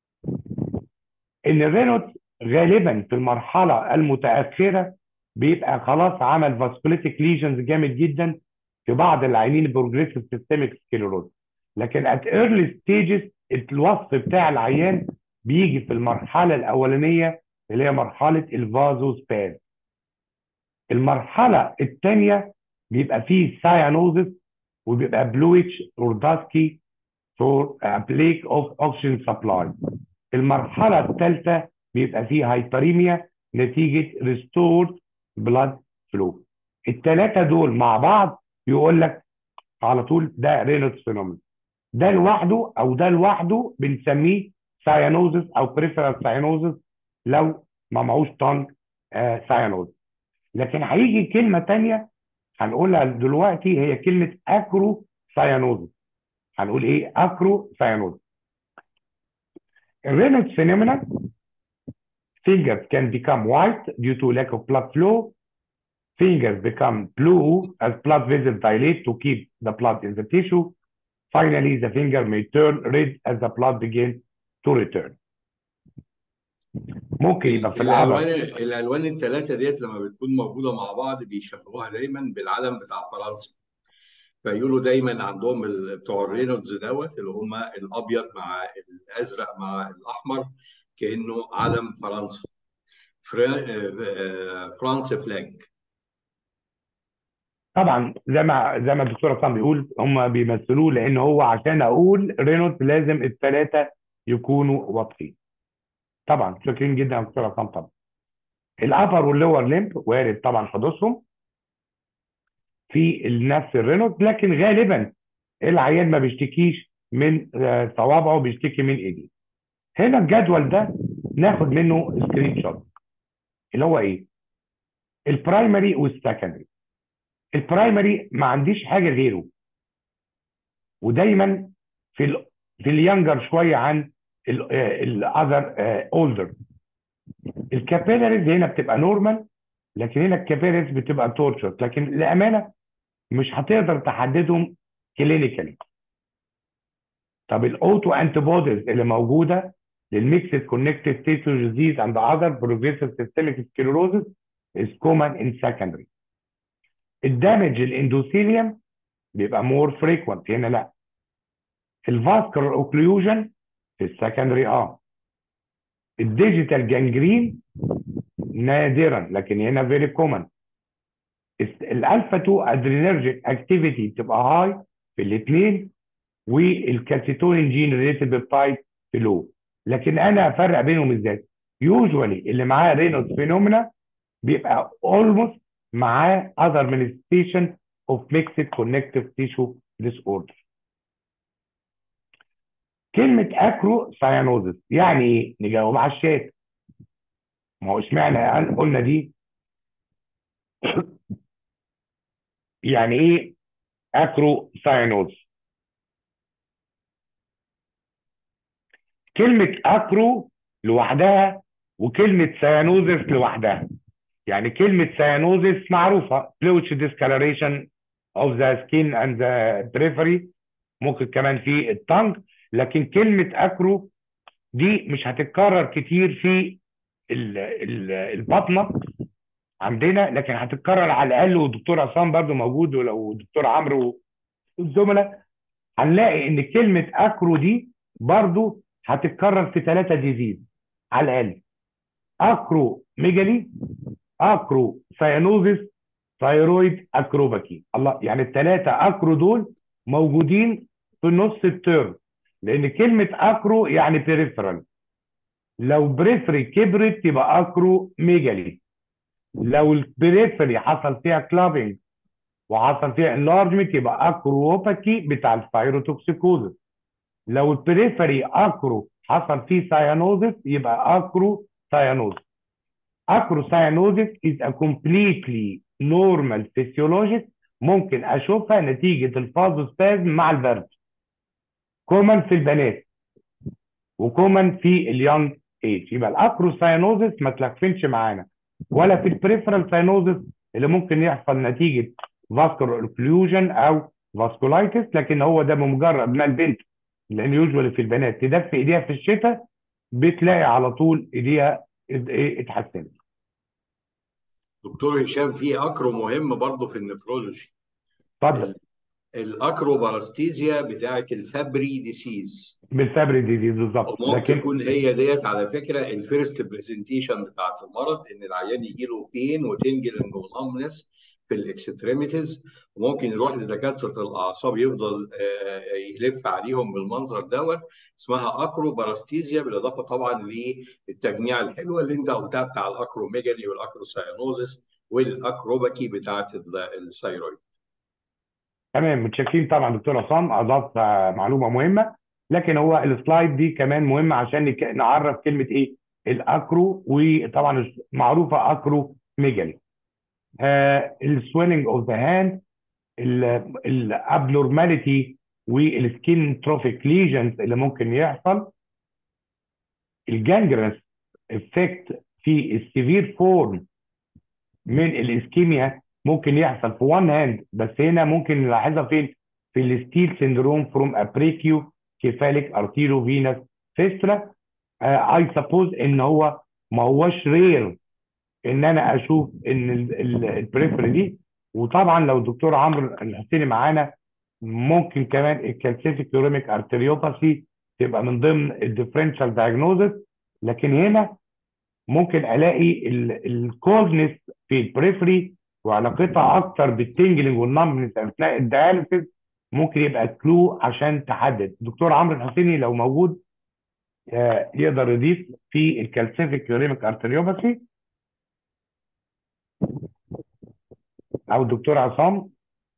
ان الرينولد غالبا في المرحله المتاخره بيبقى خلاص عمل فاسكوليتيك ليجنز جامد جدا في بعض العينين بروجريسيف سيستميك سكليروز لكن ات ايرلي ستيجز الوصف بتاع العيان بيجي في المرحله الاولانيه اللي هي مرحله الفازوسباز المرحله الثانيه بيبقى فيه سايانوزس وبيبقى بلويتش رورداسكي فور بليك اوف اوكسجين سبلاي المرحله الثالثه بيبقى فيه هايبريميا نتيجه ريستورد بلاد فلو الثلاثه دول مع بعض يقول لك على طول ده رينوس فينومين ده لوحده او ده لوحده بنسميه سايانوزس او بريفرال سايانوزس لو ما معهوش تانج آه سايانوزس لكن هيجي كلمه ثانيه هنقولها دلوقتي هي كلمه اكرو سايانوزس هنقول ايه اكرو سايانوزس الرينوس فينومينا fingers can become white due to lack of blood flow fingers become blue as blood vessels dilate to keep the blood in the tissue. Finally, the finger may turn red as the blood begins to return. ممكن يبقى في الالوان العضل الالوان الثلاثه ديت لما بتكون موجوده مع بعض بيشبهوها دايما بالعلم بتاع فرنسا فيقولوا دايما عندهم ال- بتوع الرينولدز دوت اللي هم الابيض مع الازرق مع الاحمر كانه علم فرنسا فرا- آه، فرانس فلاج طبعا زي ما زي ما الدكتور عصام بيقول هم بيمثلوه لان هو عشان اقول رينولد لازم الثلاثه يكونوا واضحين. طبعا شاكرين جدا يا دكتور عصام طبعا. الابر واللور ليمب وارد طبعا حدوثهم في نفس الرينولد لكن غالبا العيان ما بيشتكيش من آه، صوابعه بيشتكي من ايديه. هنا الجدول ده ناخد منه سكرين شوت اللي هو ايه؟ البرايمري والسكندري. البرايمري ما عنديش حاجه غيره ودايما في ال في اليانجر شويه عن الاذر اولدر الكابيلاريز هنا بتبقى نورمال لكن هنا الكابيلاريز بتبقى تورشر لكن للامانه مش هتقدر تحددهم كلينيكالي طب الاوتو انتي بوديز اللي موجوده للميكسد كونكتد تيشو ديزيز اند اذر بروجريسيف سيستميك سكليروزس is common in secondary الدامج الاندوثيليوم بيبقى مور فريكوينت هنا لا الفاسكولار اوكلوجن في السكندري اه الديجيتال جانجرين نادرا لكن هنا فيري كومن الالفا 2 ادرينرجيك اكتيفيتي بتبقى هاي في الاثنين والكالسيتونين جين ريليتد بيبتايد في لو لكن انا افرق بينهم ازاي؟ يوجوالي اللي معاه رينوس فينومينا بيبقى اولموست معاه other manifestation of mixed connective tissue disorder. كلمة اكرو سايانوزس يعني ايه؟ نجاوب على الشات. ما هو اشمعنى قلنا دي؟ يعني ايه اكرو سايانوزس؟ كلمة اكرو لوحدها وكلمة سايانوزس لوحدها. يعني كلمة سيانوزيس معروفة fluid discoloration of the skin and the periphery ممكن كمان في التنج لكن كلمة أكرو دي مش هتتكرر كتير في ال- ال- البطنة عندنا لكن هتتكرر على الأقل والدكتور عصام برضو موجود ولو الدكتور عمرو والزملاء هنلاقي إن كلمة أكرو دي برضو هتتكرر في ثلاثة ديزيز على الأقل أكرو ميجالي أكرو ساينوزيس ثايرويد أكروباكي الله يعني الثلاثة أكرو دول موجودين في نص الترم لأن كلمة أكرو يعني بريفرال لو بريفري كبرت يبقى أكرو ميجالي لو البريفري حصل فيها كلابينج وحصل فيها انلارجمنت يبقى اكروباكي بتاع الثايروتوكسيكوزس لو البريفري اكرو حصل فيه سايانوزس يبقى اكرو سايانوزس اكرو سايانوزس is a completely normal physiologic ممكن اشوفها نتيجه الفازوسبازم مع البرد كومن في البنات وكومن في اليونج ايج يبقى الاكرو سايانوزس ما تلخفنش معانا ولا في البريفرال ساينوزس اللي ممكن يحصل نتيجه فاسكولار اوكلوجن او فاسكولايتس لكن هو ده بمجرد ما البنت لان يوجوالي في البنات تدفي ايديها في الشتاء بتلاقي على طول ايديها ايه اتحسنت دكتور هشام في اكرو مهم برضه في النفرولوجي اتفضل الاكروباراستيزيا بتاعه الفابري ديسيز بالفابري ديزيز بالظبط وممكن لكن تكون هي ديت على فكره الفيرست برزنتيشن بتاعه المرض ان العيان يجي له بين وتنجلنج ونمنس في الاكستريميتيز وممكن يروح لدكاتره الاعصاب يفضل آه، يلف عليهم بالمنظر دوت اسمها اكروباراستيزيا بالاضافه طبعا للتجميع الحلوه اللي انت قلتها بتاع الاكروميجالي والاكروساينوزس والاكروباكي بتاعه الثايرويد تمام متشكرين طبعا دكتور عصام اضاف آه، معلومه مهمه لكن هو السلايد دي كمان مهمه عشان نك- نعرف كلمه ايه الاكرو وطبعا معروفه اكرو ميجالي السويلنج اوف ذا هاند الابنورماليتي والسكين تروفيك ليجنز اللي ممكن يحصل الجانجرس افكت في السيفير فورم من الاسكيميا ممكن يحصل في وان هاند بس هنا ممكن نلاحظها فين في الستيل سيندروم فروم ابريكيو كيفاليك ارتيرو فينس فيسترا اي سبوز ان هو ما هوش رير ان انا اشوف ان البريفري دي وطبعا لو الدكتور عمرو الحسيني معانا ممكن كمان الكالسيفيك يوريميك ارتريوباثي تبقى من ضمن الديفرنشال دايجنوزس لكن هنا ممكن الاقي الكوزنس في البريفري وعلاقتها اكتر بالتنجلنج والنمبنس اثناء الدياليسيس ممكن يبقى كلو عشان تحدد دكتور عمرو الحسيني لو موجود آه، يقدر يضيف في الكالسيفيك يوريميك ارتريوباثي او الدكتور عصام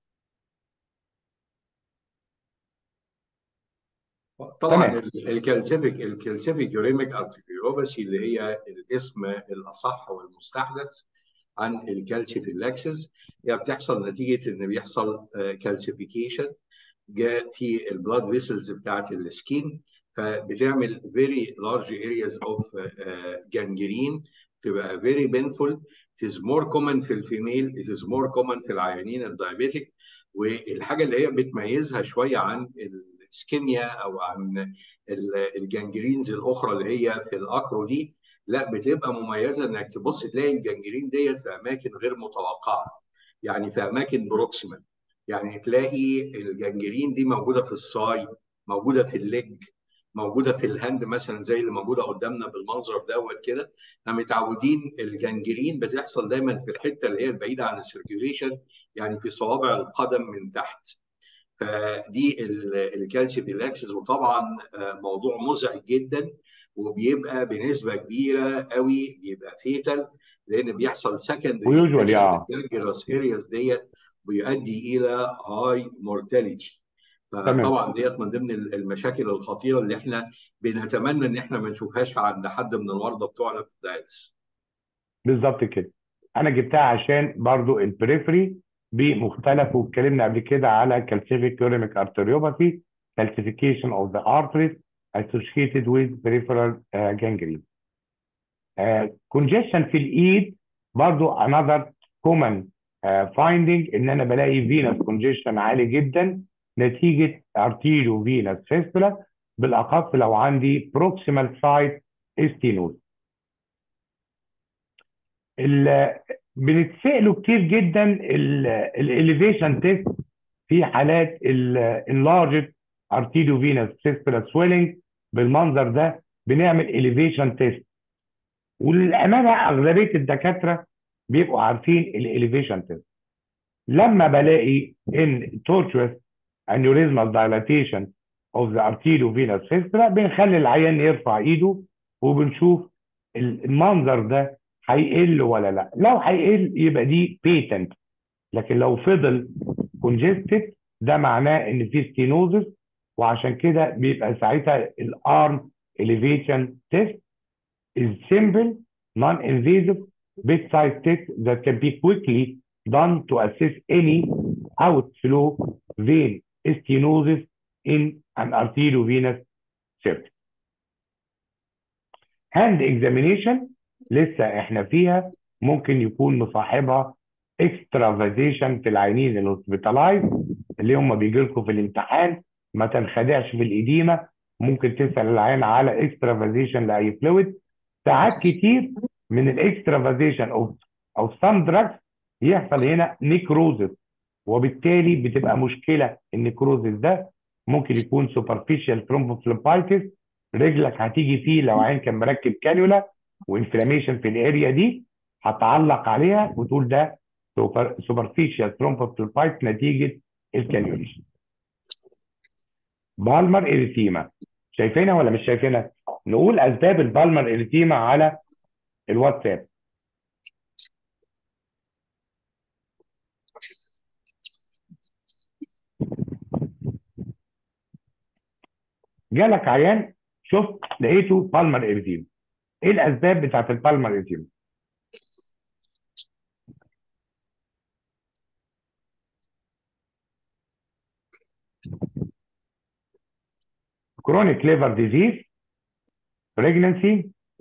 طبعا تمام ال- الكالسيفيك الكالسيفيك يوريميك ارتريوباثي اللي هي الاسم الاصح والمستحدث عن الكالسيفيلاكسس هي بتحصل نتيجه ان بيحصل كالسيفيكيشن جاء في البلاد فيسلز بتاعت السكين فبتعمل very large areas of uh, gangrene تبقى very painful it is more common في الفيميل it is more common في العيانين الدايابيتيك والحاجه اللي هي بتميزها شويه عن الاسكيميا او عن الجانجرينز الاخرى اللي هي في الاكرو دي لا بتبقى مميزه انك تبص تلاقي الجانجرين ديت في اماكن غير متوقعه يعني في اماكن بروكسيمال يعني تلاقي الجنجرين دي موجوده في الصاي موجوده في الليج موجوده في الهاند مثلا زي اللي موجوده قدامنا بالمنظر دوت كده احنا متعودين الجنجرين بتحصل دايما في الحته اللي هي البعيده عن السيركيوليشن يعني في صوابع القدم من تحت فدي الكالسيفيلاكسس وطبعا آه، موضوع مزعج جدا وبيبقى بنسبه كبيره قوي بيبقى فيتال لان بيحصل سكندري ويوجوالي اه الجانجرس ارياز ديت بيؤدي الى هاي مورتاليتي تمام فطبعا ديت من ضمن المشاكل الخطيره اللي احنا بنتمنى ان احنا ما نشوفهاش عند حد من المرضى بتوعنا في الدايلس بالظبط كده انا جبتها عشان برضو البريفري بمختلف واتكلمنا قبل كده على calcific uremic arteriopathy calcification of the arteries associated with peripheral uh, gangrene. Uh, congestion في الايد برضو another common uh, finding ان انا بلاقي venous congestion عالي جدا نتيجة arterio venous fistula بالاخص لو عندي proximal site stenosis. ال- بنتسألوا كتير جدا الاليفيشن تيست في حالات اللارج arteriovenoous fistula swelling بالمنظر ده بنعمل elevation تيست وللامانه اغلبيه الدكاتره بيبقوا عارفين الاليفيشن تيست لما بلاقي ان tortuous aneurysmal dilatation of the arteriovenous fistula بنخلي العيان يرفع ايده وبنشوف المنظر ده هيقل ولا لا لو هيقل يبقى دي بيتنت لكن لو فضل congested ده معناه ان في ستينوزس وعشان كده بيبقى ساعتها الارم elevation test is simple non-invasive bedside test that can be quickly done to assess any outflow vein stenosis in an arteriovenous septum. hand examination لسه احنا فيها ممكن يكون مصاحبها extravasation في العينين الهوسبيتالايز اللي هم بيجي لكم في الامتحان ما تنخدعش في الإديمة ممكن تسأل العين على extravasation لأي فلويد ساعات كتير من الاكسترافازيشن او او سام دراجز يحصل هنا نيكروزس وبالتالي بتبقى مشكله النيكروزس ده ممكن يكون سوبرفيشال ثرومبوفليبايتس رجلك هتيجي فيه لو عين كان مركب كانيولا وانفلاميشن في الاريا دي هتعلق عليها وتقول ده سوبرفيشال ثرومبوفليبايتس نتيجه الكانيوليشن بالمر اريثيما شايفينها ولا مش شايفينها؟ نقول اسباب البالمر اريثيما على الواتساب جالك عيان شفت لقيته بالمر اريثيما ايه الاسباب بتاعت البالمر اريثيما؟ chronic liver disease pregnancy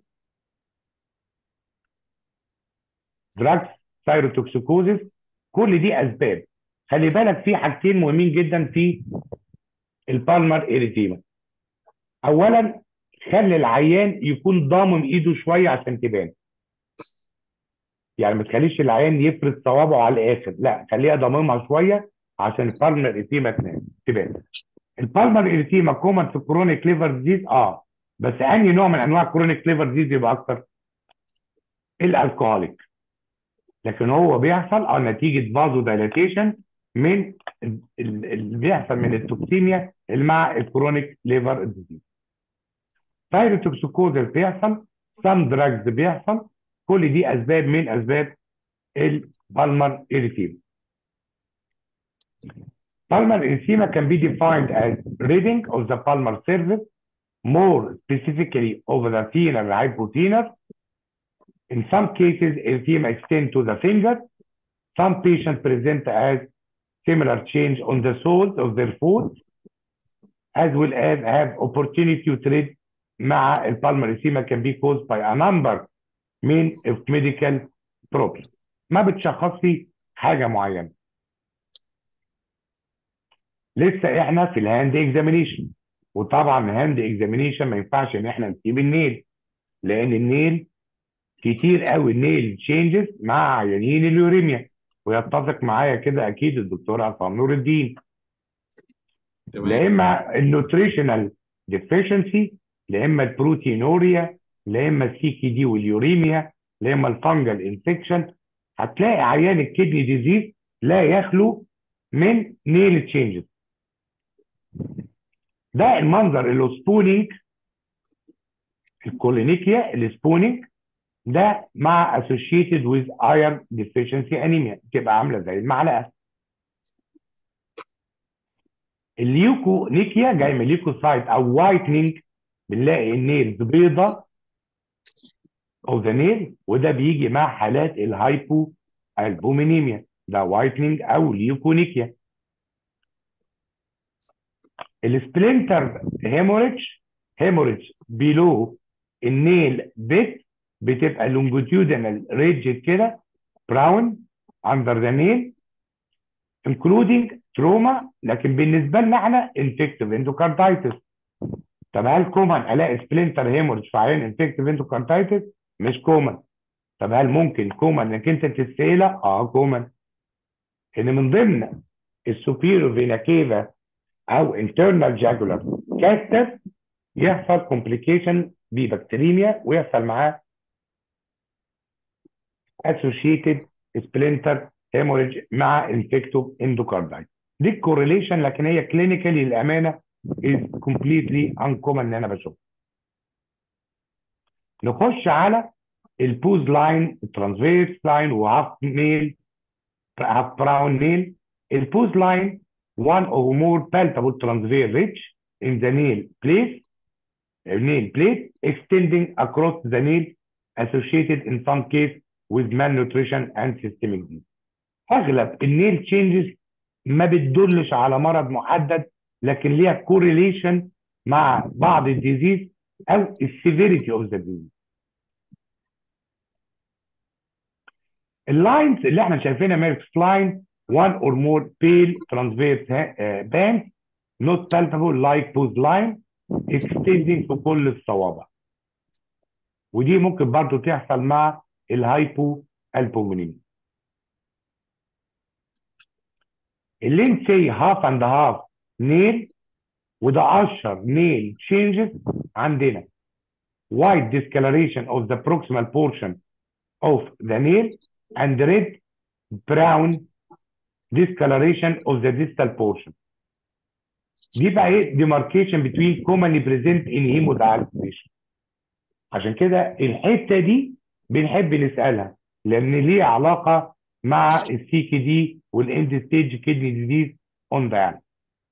drugs thyrotoxicosis كل دي اسباب خلي بالك في حاجتين مهمين جدا في البالمر اريتيما اولا خلي العيان يكون ضامم ايده شويه عشان تبان يعني ما تخليش العيان يفرد صوابعه على الاخر لا خليها ضاممها شويه عشان البالمر اريتيما تبان البالمر اريتيما كومن في كرونيك ليفر ديزيز اه بس انهي نوع من انواع كرونيك ليفر ديزيز يبقى اكتر الالكوهوليك لكن هو بيحصل اه نتيجه فازو دايلاتيشن من اللي بيحصل من التوكسيميا اللي مع الكرونيك ليفر ديزيز ثايروتوكسيكوزس بيحصل سام دراجز بيحصل كل دي اسباب من اسباب البالمر اريتيما Palmar edema can be defined as reading of the palmar surface, more specifically over the thenar and hypothenar. In some cases, edema extends to the finger. Some patients present as similar change on the soles of their foot, as well as have opportunity to treat مع palmar edema can be caused by a number من of medical problems. ما بتشخصي حاجة معينة. لسه احنا في الهاند اكزامينيشن وطبعا الهاند اكزامينيشن ما ينفعش ان احنا نسيب النيل لان النيل كتير قوي النيل تشينجز مع عيانين اليوريميا ويتفق معايا كده اكيد الدكتور عصام نور الدين لا اما النوتريشنال ديفيشنسي لا اما البروتينوريا لا اما السيكي دي واليوريميا لا اما الفنجل انفكشن هتلاقي عيان الكدني ديزيز لا يخلو من نيل تشينجز ده المنظر الاسبونينج الكولينيكيا الاسبونينج ده مع associated with iron deficiency anemia تبقى عامله زي المعلقه الليوكونيكيا جاي من ليوكوسايت او وايتنينج بنلاقي النيلز بيضه او ذا نيل وده بيجي مع حالات الهايبو البومينيميا ده وايتنينج او ليوكونيكيا السبلنتر هيموريدج هيموريدج بيلو النيل بيت بتبقى لونجيتيودنال ريجد كده براون اندر ذا نيل انكلودينج تروما لكن بالنسبه لنا احنا انفكتيف اندوكاردايتس طب هل كومن الاقي سبلنتر هيموريدج في عيان انفكتيف اندوكاردايتس مش كومن طب هل ممكن كومن انك انت تتسالها اه كومن ان من ضمن السوبيرو فينا كيفا او internal jugular كاستس يحصل كومبليكيشن ببكتيريميا ويحصل معاه associated splinter hemorrhage مع infective endocarditis دي الكورليشن لكن هي كلينيكالي للامانه is completely uncommon ان انا بشوفها نخش على البوز لاين الترانسفيرس لاين وهاف نيل هاف براون نيل البوز لاين one or more palpable transverse ridge in the nail place nail plate extending across the nail associated in some case with malnutrition and systemic disease. اغلب النيل تشينجز ما بتدلش على مرض محدد لكن ليها كورليشن مع بعض الديزيز او السيفيريتي اوف ذا ديزيز اللاينز اللي احنا شايفينها ميركس لاين one or more pale transverse uh, bands not palpable like pose line extending في كل الصوابع ودي ممكن برضو تحصل مع الهايبو البومينيميا اللين سي هاف اند هاف نيل وده اشهر نيل تشينجز عندنا white discoloration of the proximal portion of the nail and red brown discoloration of the distal portion دي بقى ايه demarcation between commonly present in hemodialysis عشان كده الحته دي بنحب نسالها لان ليه علاقه مع السي كي دي والاند ستيج كيدني ديزيز اون ذا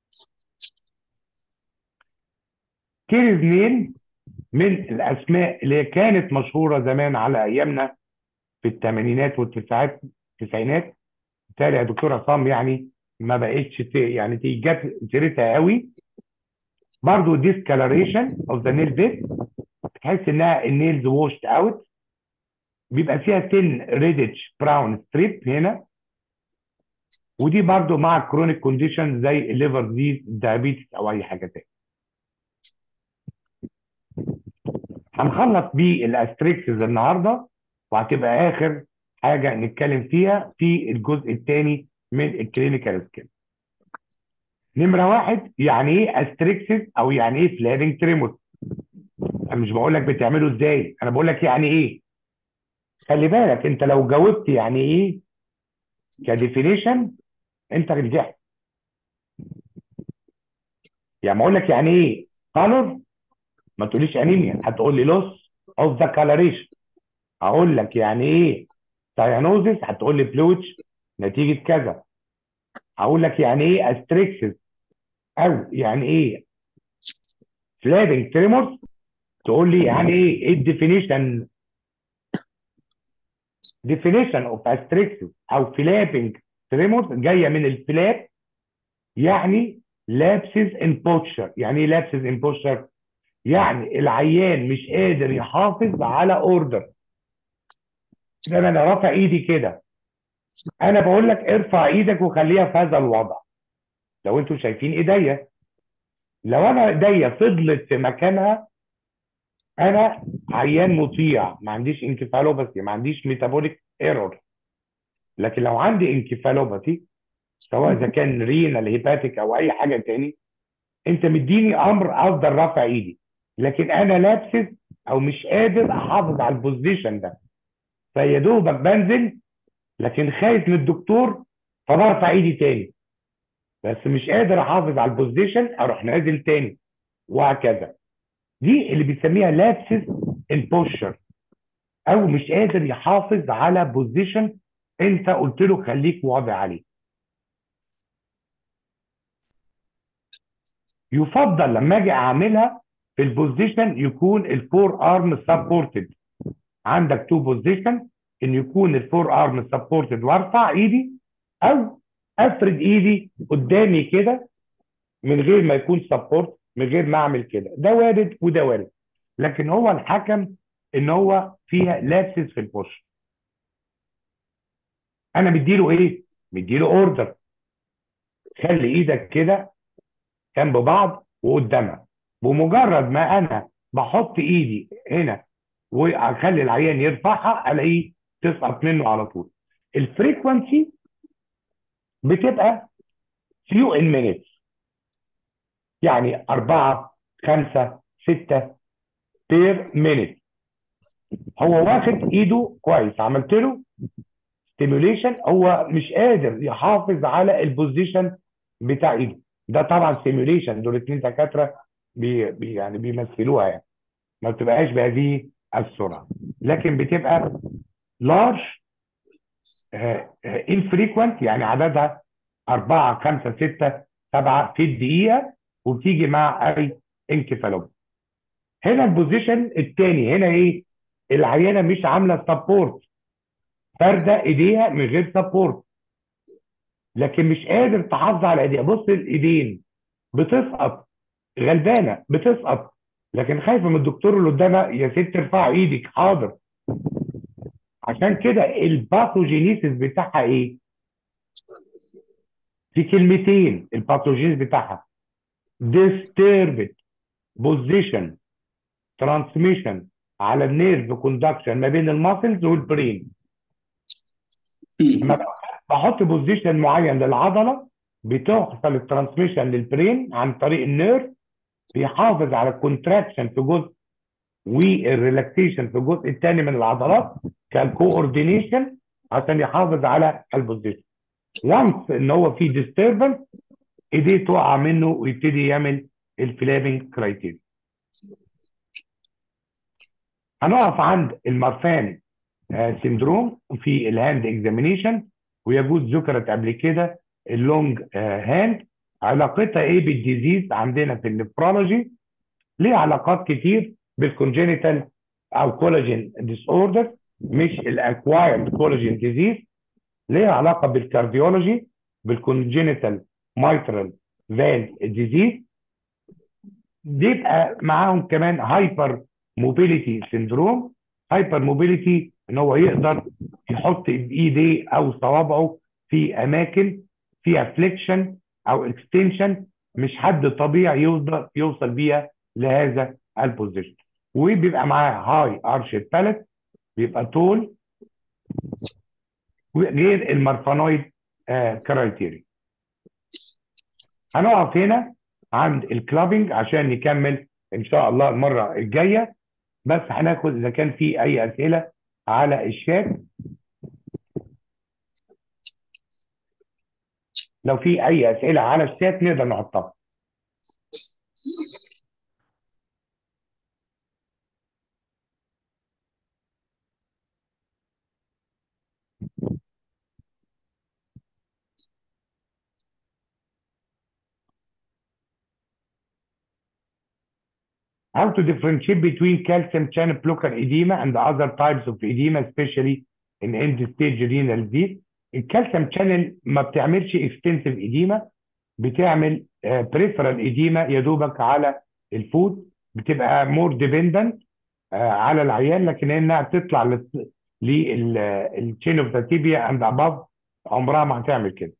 كيرز نيل من الاسماء اللي كانت مشهوره زمان على ايامنا في الثمانينات والتسعات التسعينات بالتالي يا دكتور عصام يعني ما بقتش يعني جت سيرتها قوي برضه discoloration of the nail bed تحس انها النيلز ووشد اوت بيبقى فيها تن ريدج براون ستريب هنا ودي برضو مع كرونيك كونديشن زي الليفر ديز دايابيتس او اي حاجه تاني هنخلص بالاستريكسز النهارده وهتبقى اخر حاجه نتكلم فيها في الجزء الثاني من الكلينيكال سكيل نمره واحد يعني ايه استريكسز او يعني ايه فلارنج تريموس انا مش بقول لك بتعمله ازاي انا بقول لك يعني ايه خلي بالك انت لو جاوبت يعني ايه كديفينيشن انت نجحت يعني ما اقول لك يعني ايه كالر ما تقوليش انيميا هتقول لي لوس اوف ذا كالوريشن هقول لك يعني ايه سايانوزيس هتقول لي فلويتش نتيجه كذا هقول لك يعني ايه استريكسس او يعني ايه فلابنج تريمورز تقول لي يعني ايه ايه الديفينيشن definition of asterixis او flapping tremors جايه من الفلاب يعني lapses in posture يعني ايه lapses in posture يعني العيان مش قادر يحافظ على اوردر زي ما انا رافع ايدي كده انا بقول لك ارفع ايدك وخليها في هذا الوضع لو انتوا شايفين ايديا لو انا ايديا فضلت في مكانها انا عيان مطيع ما عنديش انكفالوباثي ما عنديش ميتابوليك ايرور لكن لو عندي انكفالوباثي سواء اذا كان رينال هيباتيك او اي حاجه تاني انت مديني امر افضل رافع ايدي لكن انا لابسس او مش قادر احافظ على البوزيشن ده فيا دوبك بنزل لكن خايف من الدكتور فبرفع ايدي تاني بس مش قادر احافظ على البوزيشن اروح نازل تاني وهكذا دي اللي بيسميها لابسس البوشر او مش قادر يحافظ على بوزيشن انت قلت له خليك واضع عليه يفضل لما اجي اعملها في البوزيشن يكون الفور ارم سبورتد عندك تو بوزيشن ان يكون الفور ارم سبورتد وارفع ايدي او افرد ايدي قدامي كده من غير ما يكون سبورت من غير ما اعمل كده ده وارد وده وارد لكن هو الحكم ان هو فيها لابسس في البوش انا مديله ايه مديله اوردر خلي ايدك كده جنب بعض وقدامها بمجرد ما انا بحط ايدي هنا واخلي العيان يرفعها الاقيه تسقط منه على طول الفريكونسي بتبقى فيو ان مينيتس يعني أربعة خمسة 6 بير مينيت هو واخد ايده كويس عملت له ستيميوليشن هو مش قادر يحافظ على البوزيشن بتاع ايده ده طبعا ستيميوليشن دول اتنين دكاتره بي بي يعني بيمثلوها يعني ما بتبقاش بهذه السرعه لكن بتبقى لارج انفريكوينت يعني عددها 4 5 6 7 في الدقيقه وبتيجي مع اي انكفالوباثي هنا البوزيشن الثاني هنا ايه العينه مش عامله سبورت فارده ايديها من غير سبورت لكن مش قادر تحافظ على ايديها بص الايدين بتسقط غلبانه بتسقط لكن خايفه من الدكتور اللي قدامها يا ست ارفع ايدك حاضر عشان كده الباثوجينيسيس بتاعها ايه؟ في كلمتين الباثوجينيسيس بتاعها disturbed position transmission على النيرف كوندكشن ما بين الماسلز والبرين لما بحط بوزيشن معين للعضله بتحصل الترانسميشن للبرين عن طريق النيرف بيحافظ على الكونتراكشن في جزء والريلاكسيشن في الجزء الثاني من العضلات كالكوردينيشن عشان يحافظ على البوزيشن وانس ان هو في ديستربنس ايديه تقع منه ويبتدي يعمل الفلابنج كرايتيريا هنقف عند المرفان سيندروم في الهاند اكزامينيشن ويجوز ذكرت قبل كده اللونج هاند علاقتها ايه بالديزيز عندنا في النفرولوجي ليه علاقات كتير بالكونجينيتال او كولاجين ديس اوردر مش الاكوايرد كولاجين ديزيز ليه علاقه بالكارديولوجي بالكونجينيتال مايترال فان ديزيز بيبقى معاهم كمان هايبر موبيليتي سيندروم هايبر موبيليتي ان هو يقدر يحط بايديه او صوابعه في اماكن فيها فليكشن او اكستنشن مش حد طبيعي يوصل يوصل بيها لهذا البوزيشن وبيبقى معاه هاي ارش باليت بيبقى طول غير المرفانويد آه كرايتيريا هنقف هنا عند الكلابنج عشان نكمل ان شاء الله المره الجايه بس هناخد اذا كان في اي اسئله على الشات لو في اي اسئله على الشات نقدر نحطها How to differentiate between calcium channel blocker edema and other types of edema, especially in end-stage renal disease. الكالسيوم شانل ما بتعملش extensive edema بتعمل بريفرال edema يا دوبك على الفود بتبقى مور ديبندنت على العيان لكن انها تطلع للتشين اوف ذا تيبيا اند اباف عمرها ما هتعمل كده.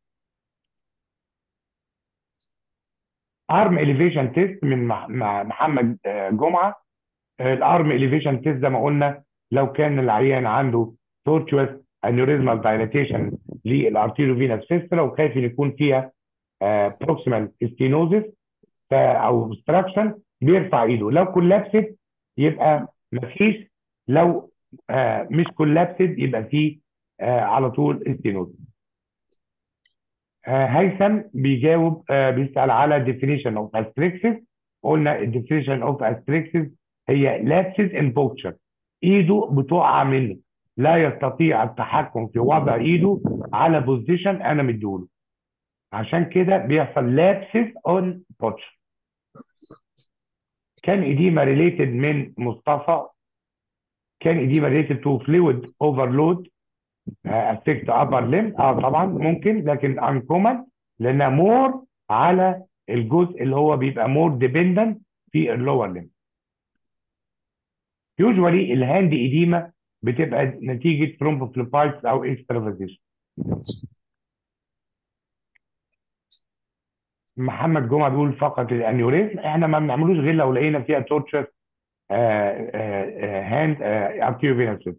ارم اليفيشن تيست من مع محمد جمعه الارم اليفيشن تيست زي ما قلنا لو كان العيان عنده تورتشوس انيوريزمال دايلاتيشن للارتيريو فينس فيسترا وخايف ان يكون فيها بروكسيمال ستينوزيس او اوبستراكشن بيرفع ايده لو كولابسد يبقى مفيش لو مش كولابسد يبقى فيه على طول ستينوزيس هيثم بيجاوب بيسأل على definition of asterixis قلنا definition of asterixis هي lapses in posture ايده بتقع منه لا يستطيع التحكم في وضع ايده على بوزيشن انا مديهوله عشان كده بيحصل lapses on posture كان edema related من مصطفى كان edema related to fluid overload افكت ابر ليم اه طبعا ممكن لكن انكومن لانها مور على الجزء اللي هو بيبقى مور ديبندنت في اللور ليم يوجوالي الهاند ايديما بتبقى نتيجه ثرومبوفليبايتس او اكسترافازيشن محمد جمعه بيقول فقط الانيوريزم احنا ما بنعملوش غير لو لقينا فيها تورتشر هاند ارتيريو فينس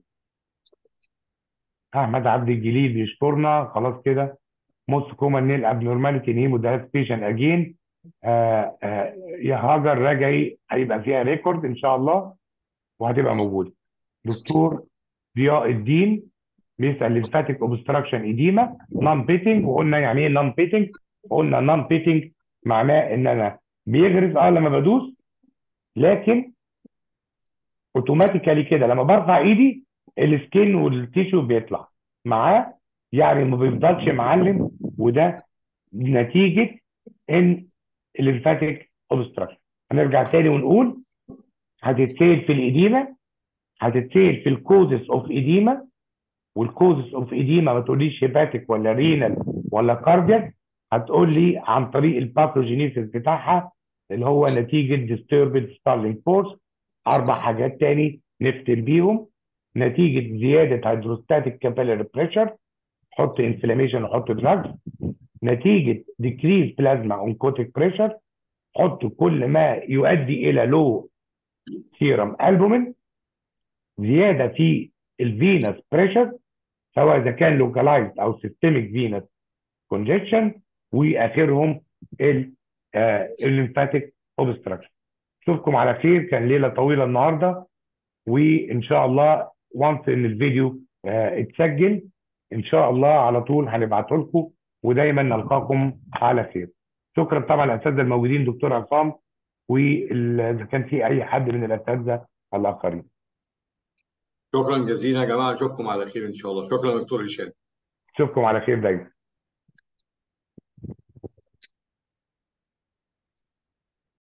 احمد عبد الجليل بيشكرنا خلاص كده موست كومن نيل ابنورماليتي ان هيمودايلاتيشن اجين آه آه يا هاجر رجعي هيبقى فيها ريكورد ان شاء الله وهتبقى موجوده دكتور ضياء الدين بيسال ليمفاتيك اوبستراكشن ايديما نون بيتنج وقلنا يعني ايه نون بيتنج قلنا نون بيتنج معناه ان انا بيغرز اه لما بدوس لكن اوتوماتيكالي كده لما برفع ايدي السكين والتيشو بيطلع معاه يعني ما بيفضلش معلم وده نتيجه ان الليمفاتيك اوبستراكشن هنرجع تاني ونقول هتتسال في الايديما هتتسال في الكوزس اوف ايديما والكوزس اوف ايديما ما تقوليش هيباتيك ولا رينال ولا كاردياك هتقول لي عن طريق الباثوجينيسيس بتاعها اللي هو نتيجه disturbed ستارلينج فورس اربع حاجات تاني نفتن بيهم نتيجه زياده هيدروستاتيك كابيلاري بريشر حط انفلاميشن وحط دراجز نتيجه ديكريز بلازما اونكوتيك بريشر حط كل ما يؤدي الى لو سيرم البومين زياده في الفينس بريشر سواء اذا كان لوكالايزد او سيستميك فينس كونجكشن واخرهم الليمفاتيك اوبستراكشن اشوفكم على خير كان ليله طويله النهارده وان شاء الله وانس ان الفيديو آه، اتسجل ان شاء الله على طول هنبعته لكم ودايما نلقاكم على خير شكرا طبعا الاساتذه الموجودين دكتور عصام واذا كان في اي حد من الاساتذه الاخرين شكرا جزيلا يا جماعه اشوفكم على خير ان شاء الله شكرا دكتور هشام اشوفكم على خير دايما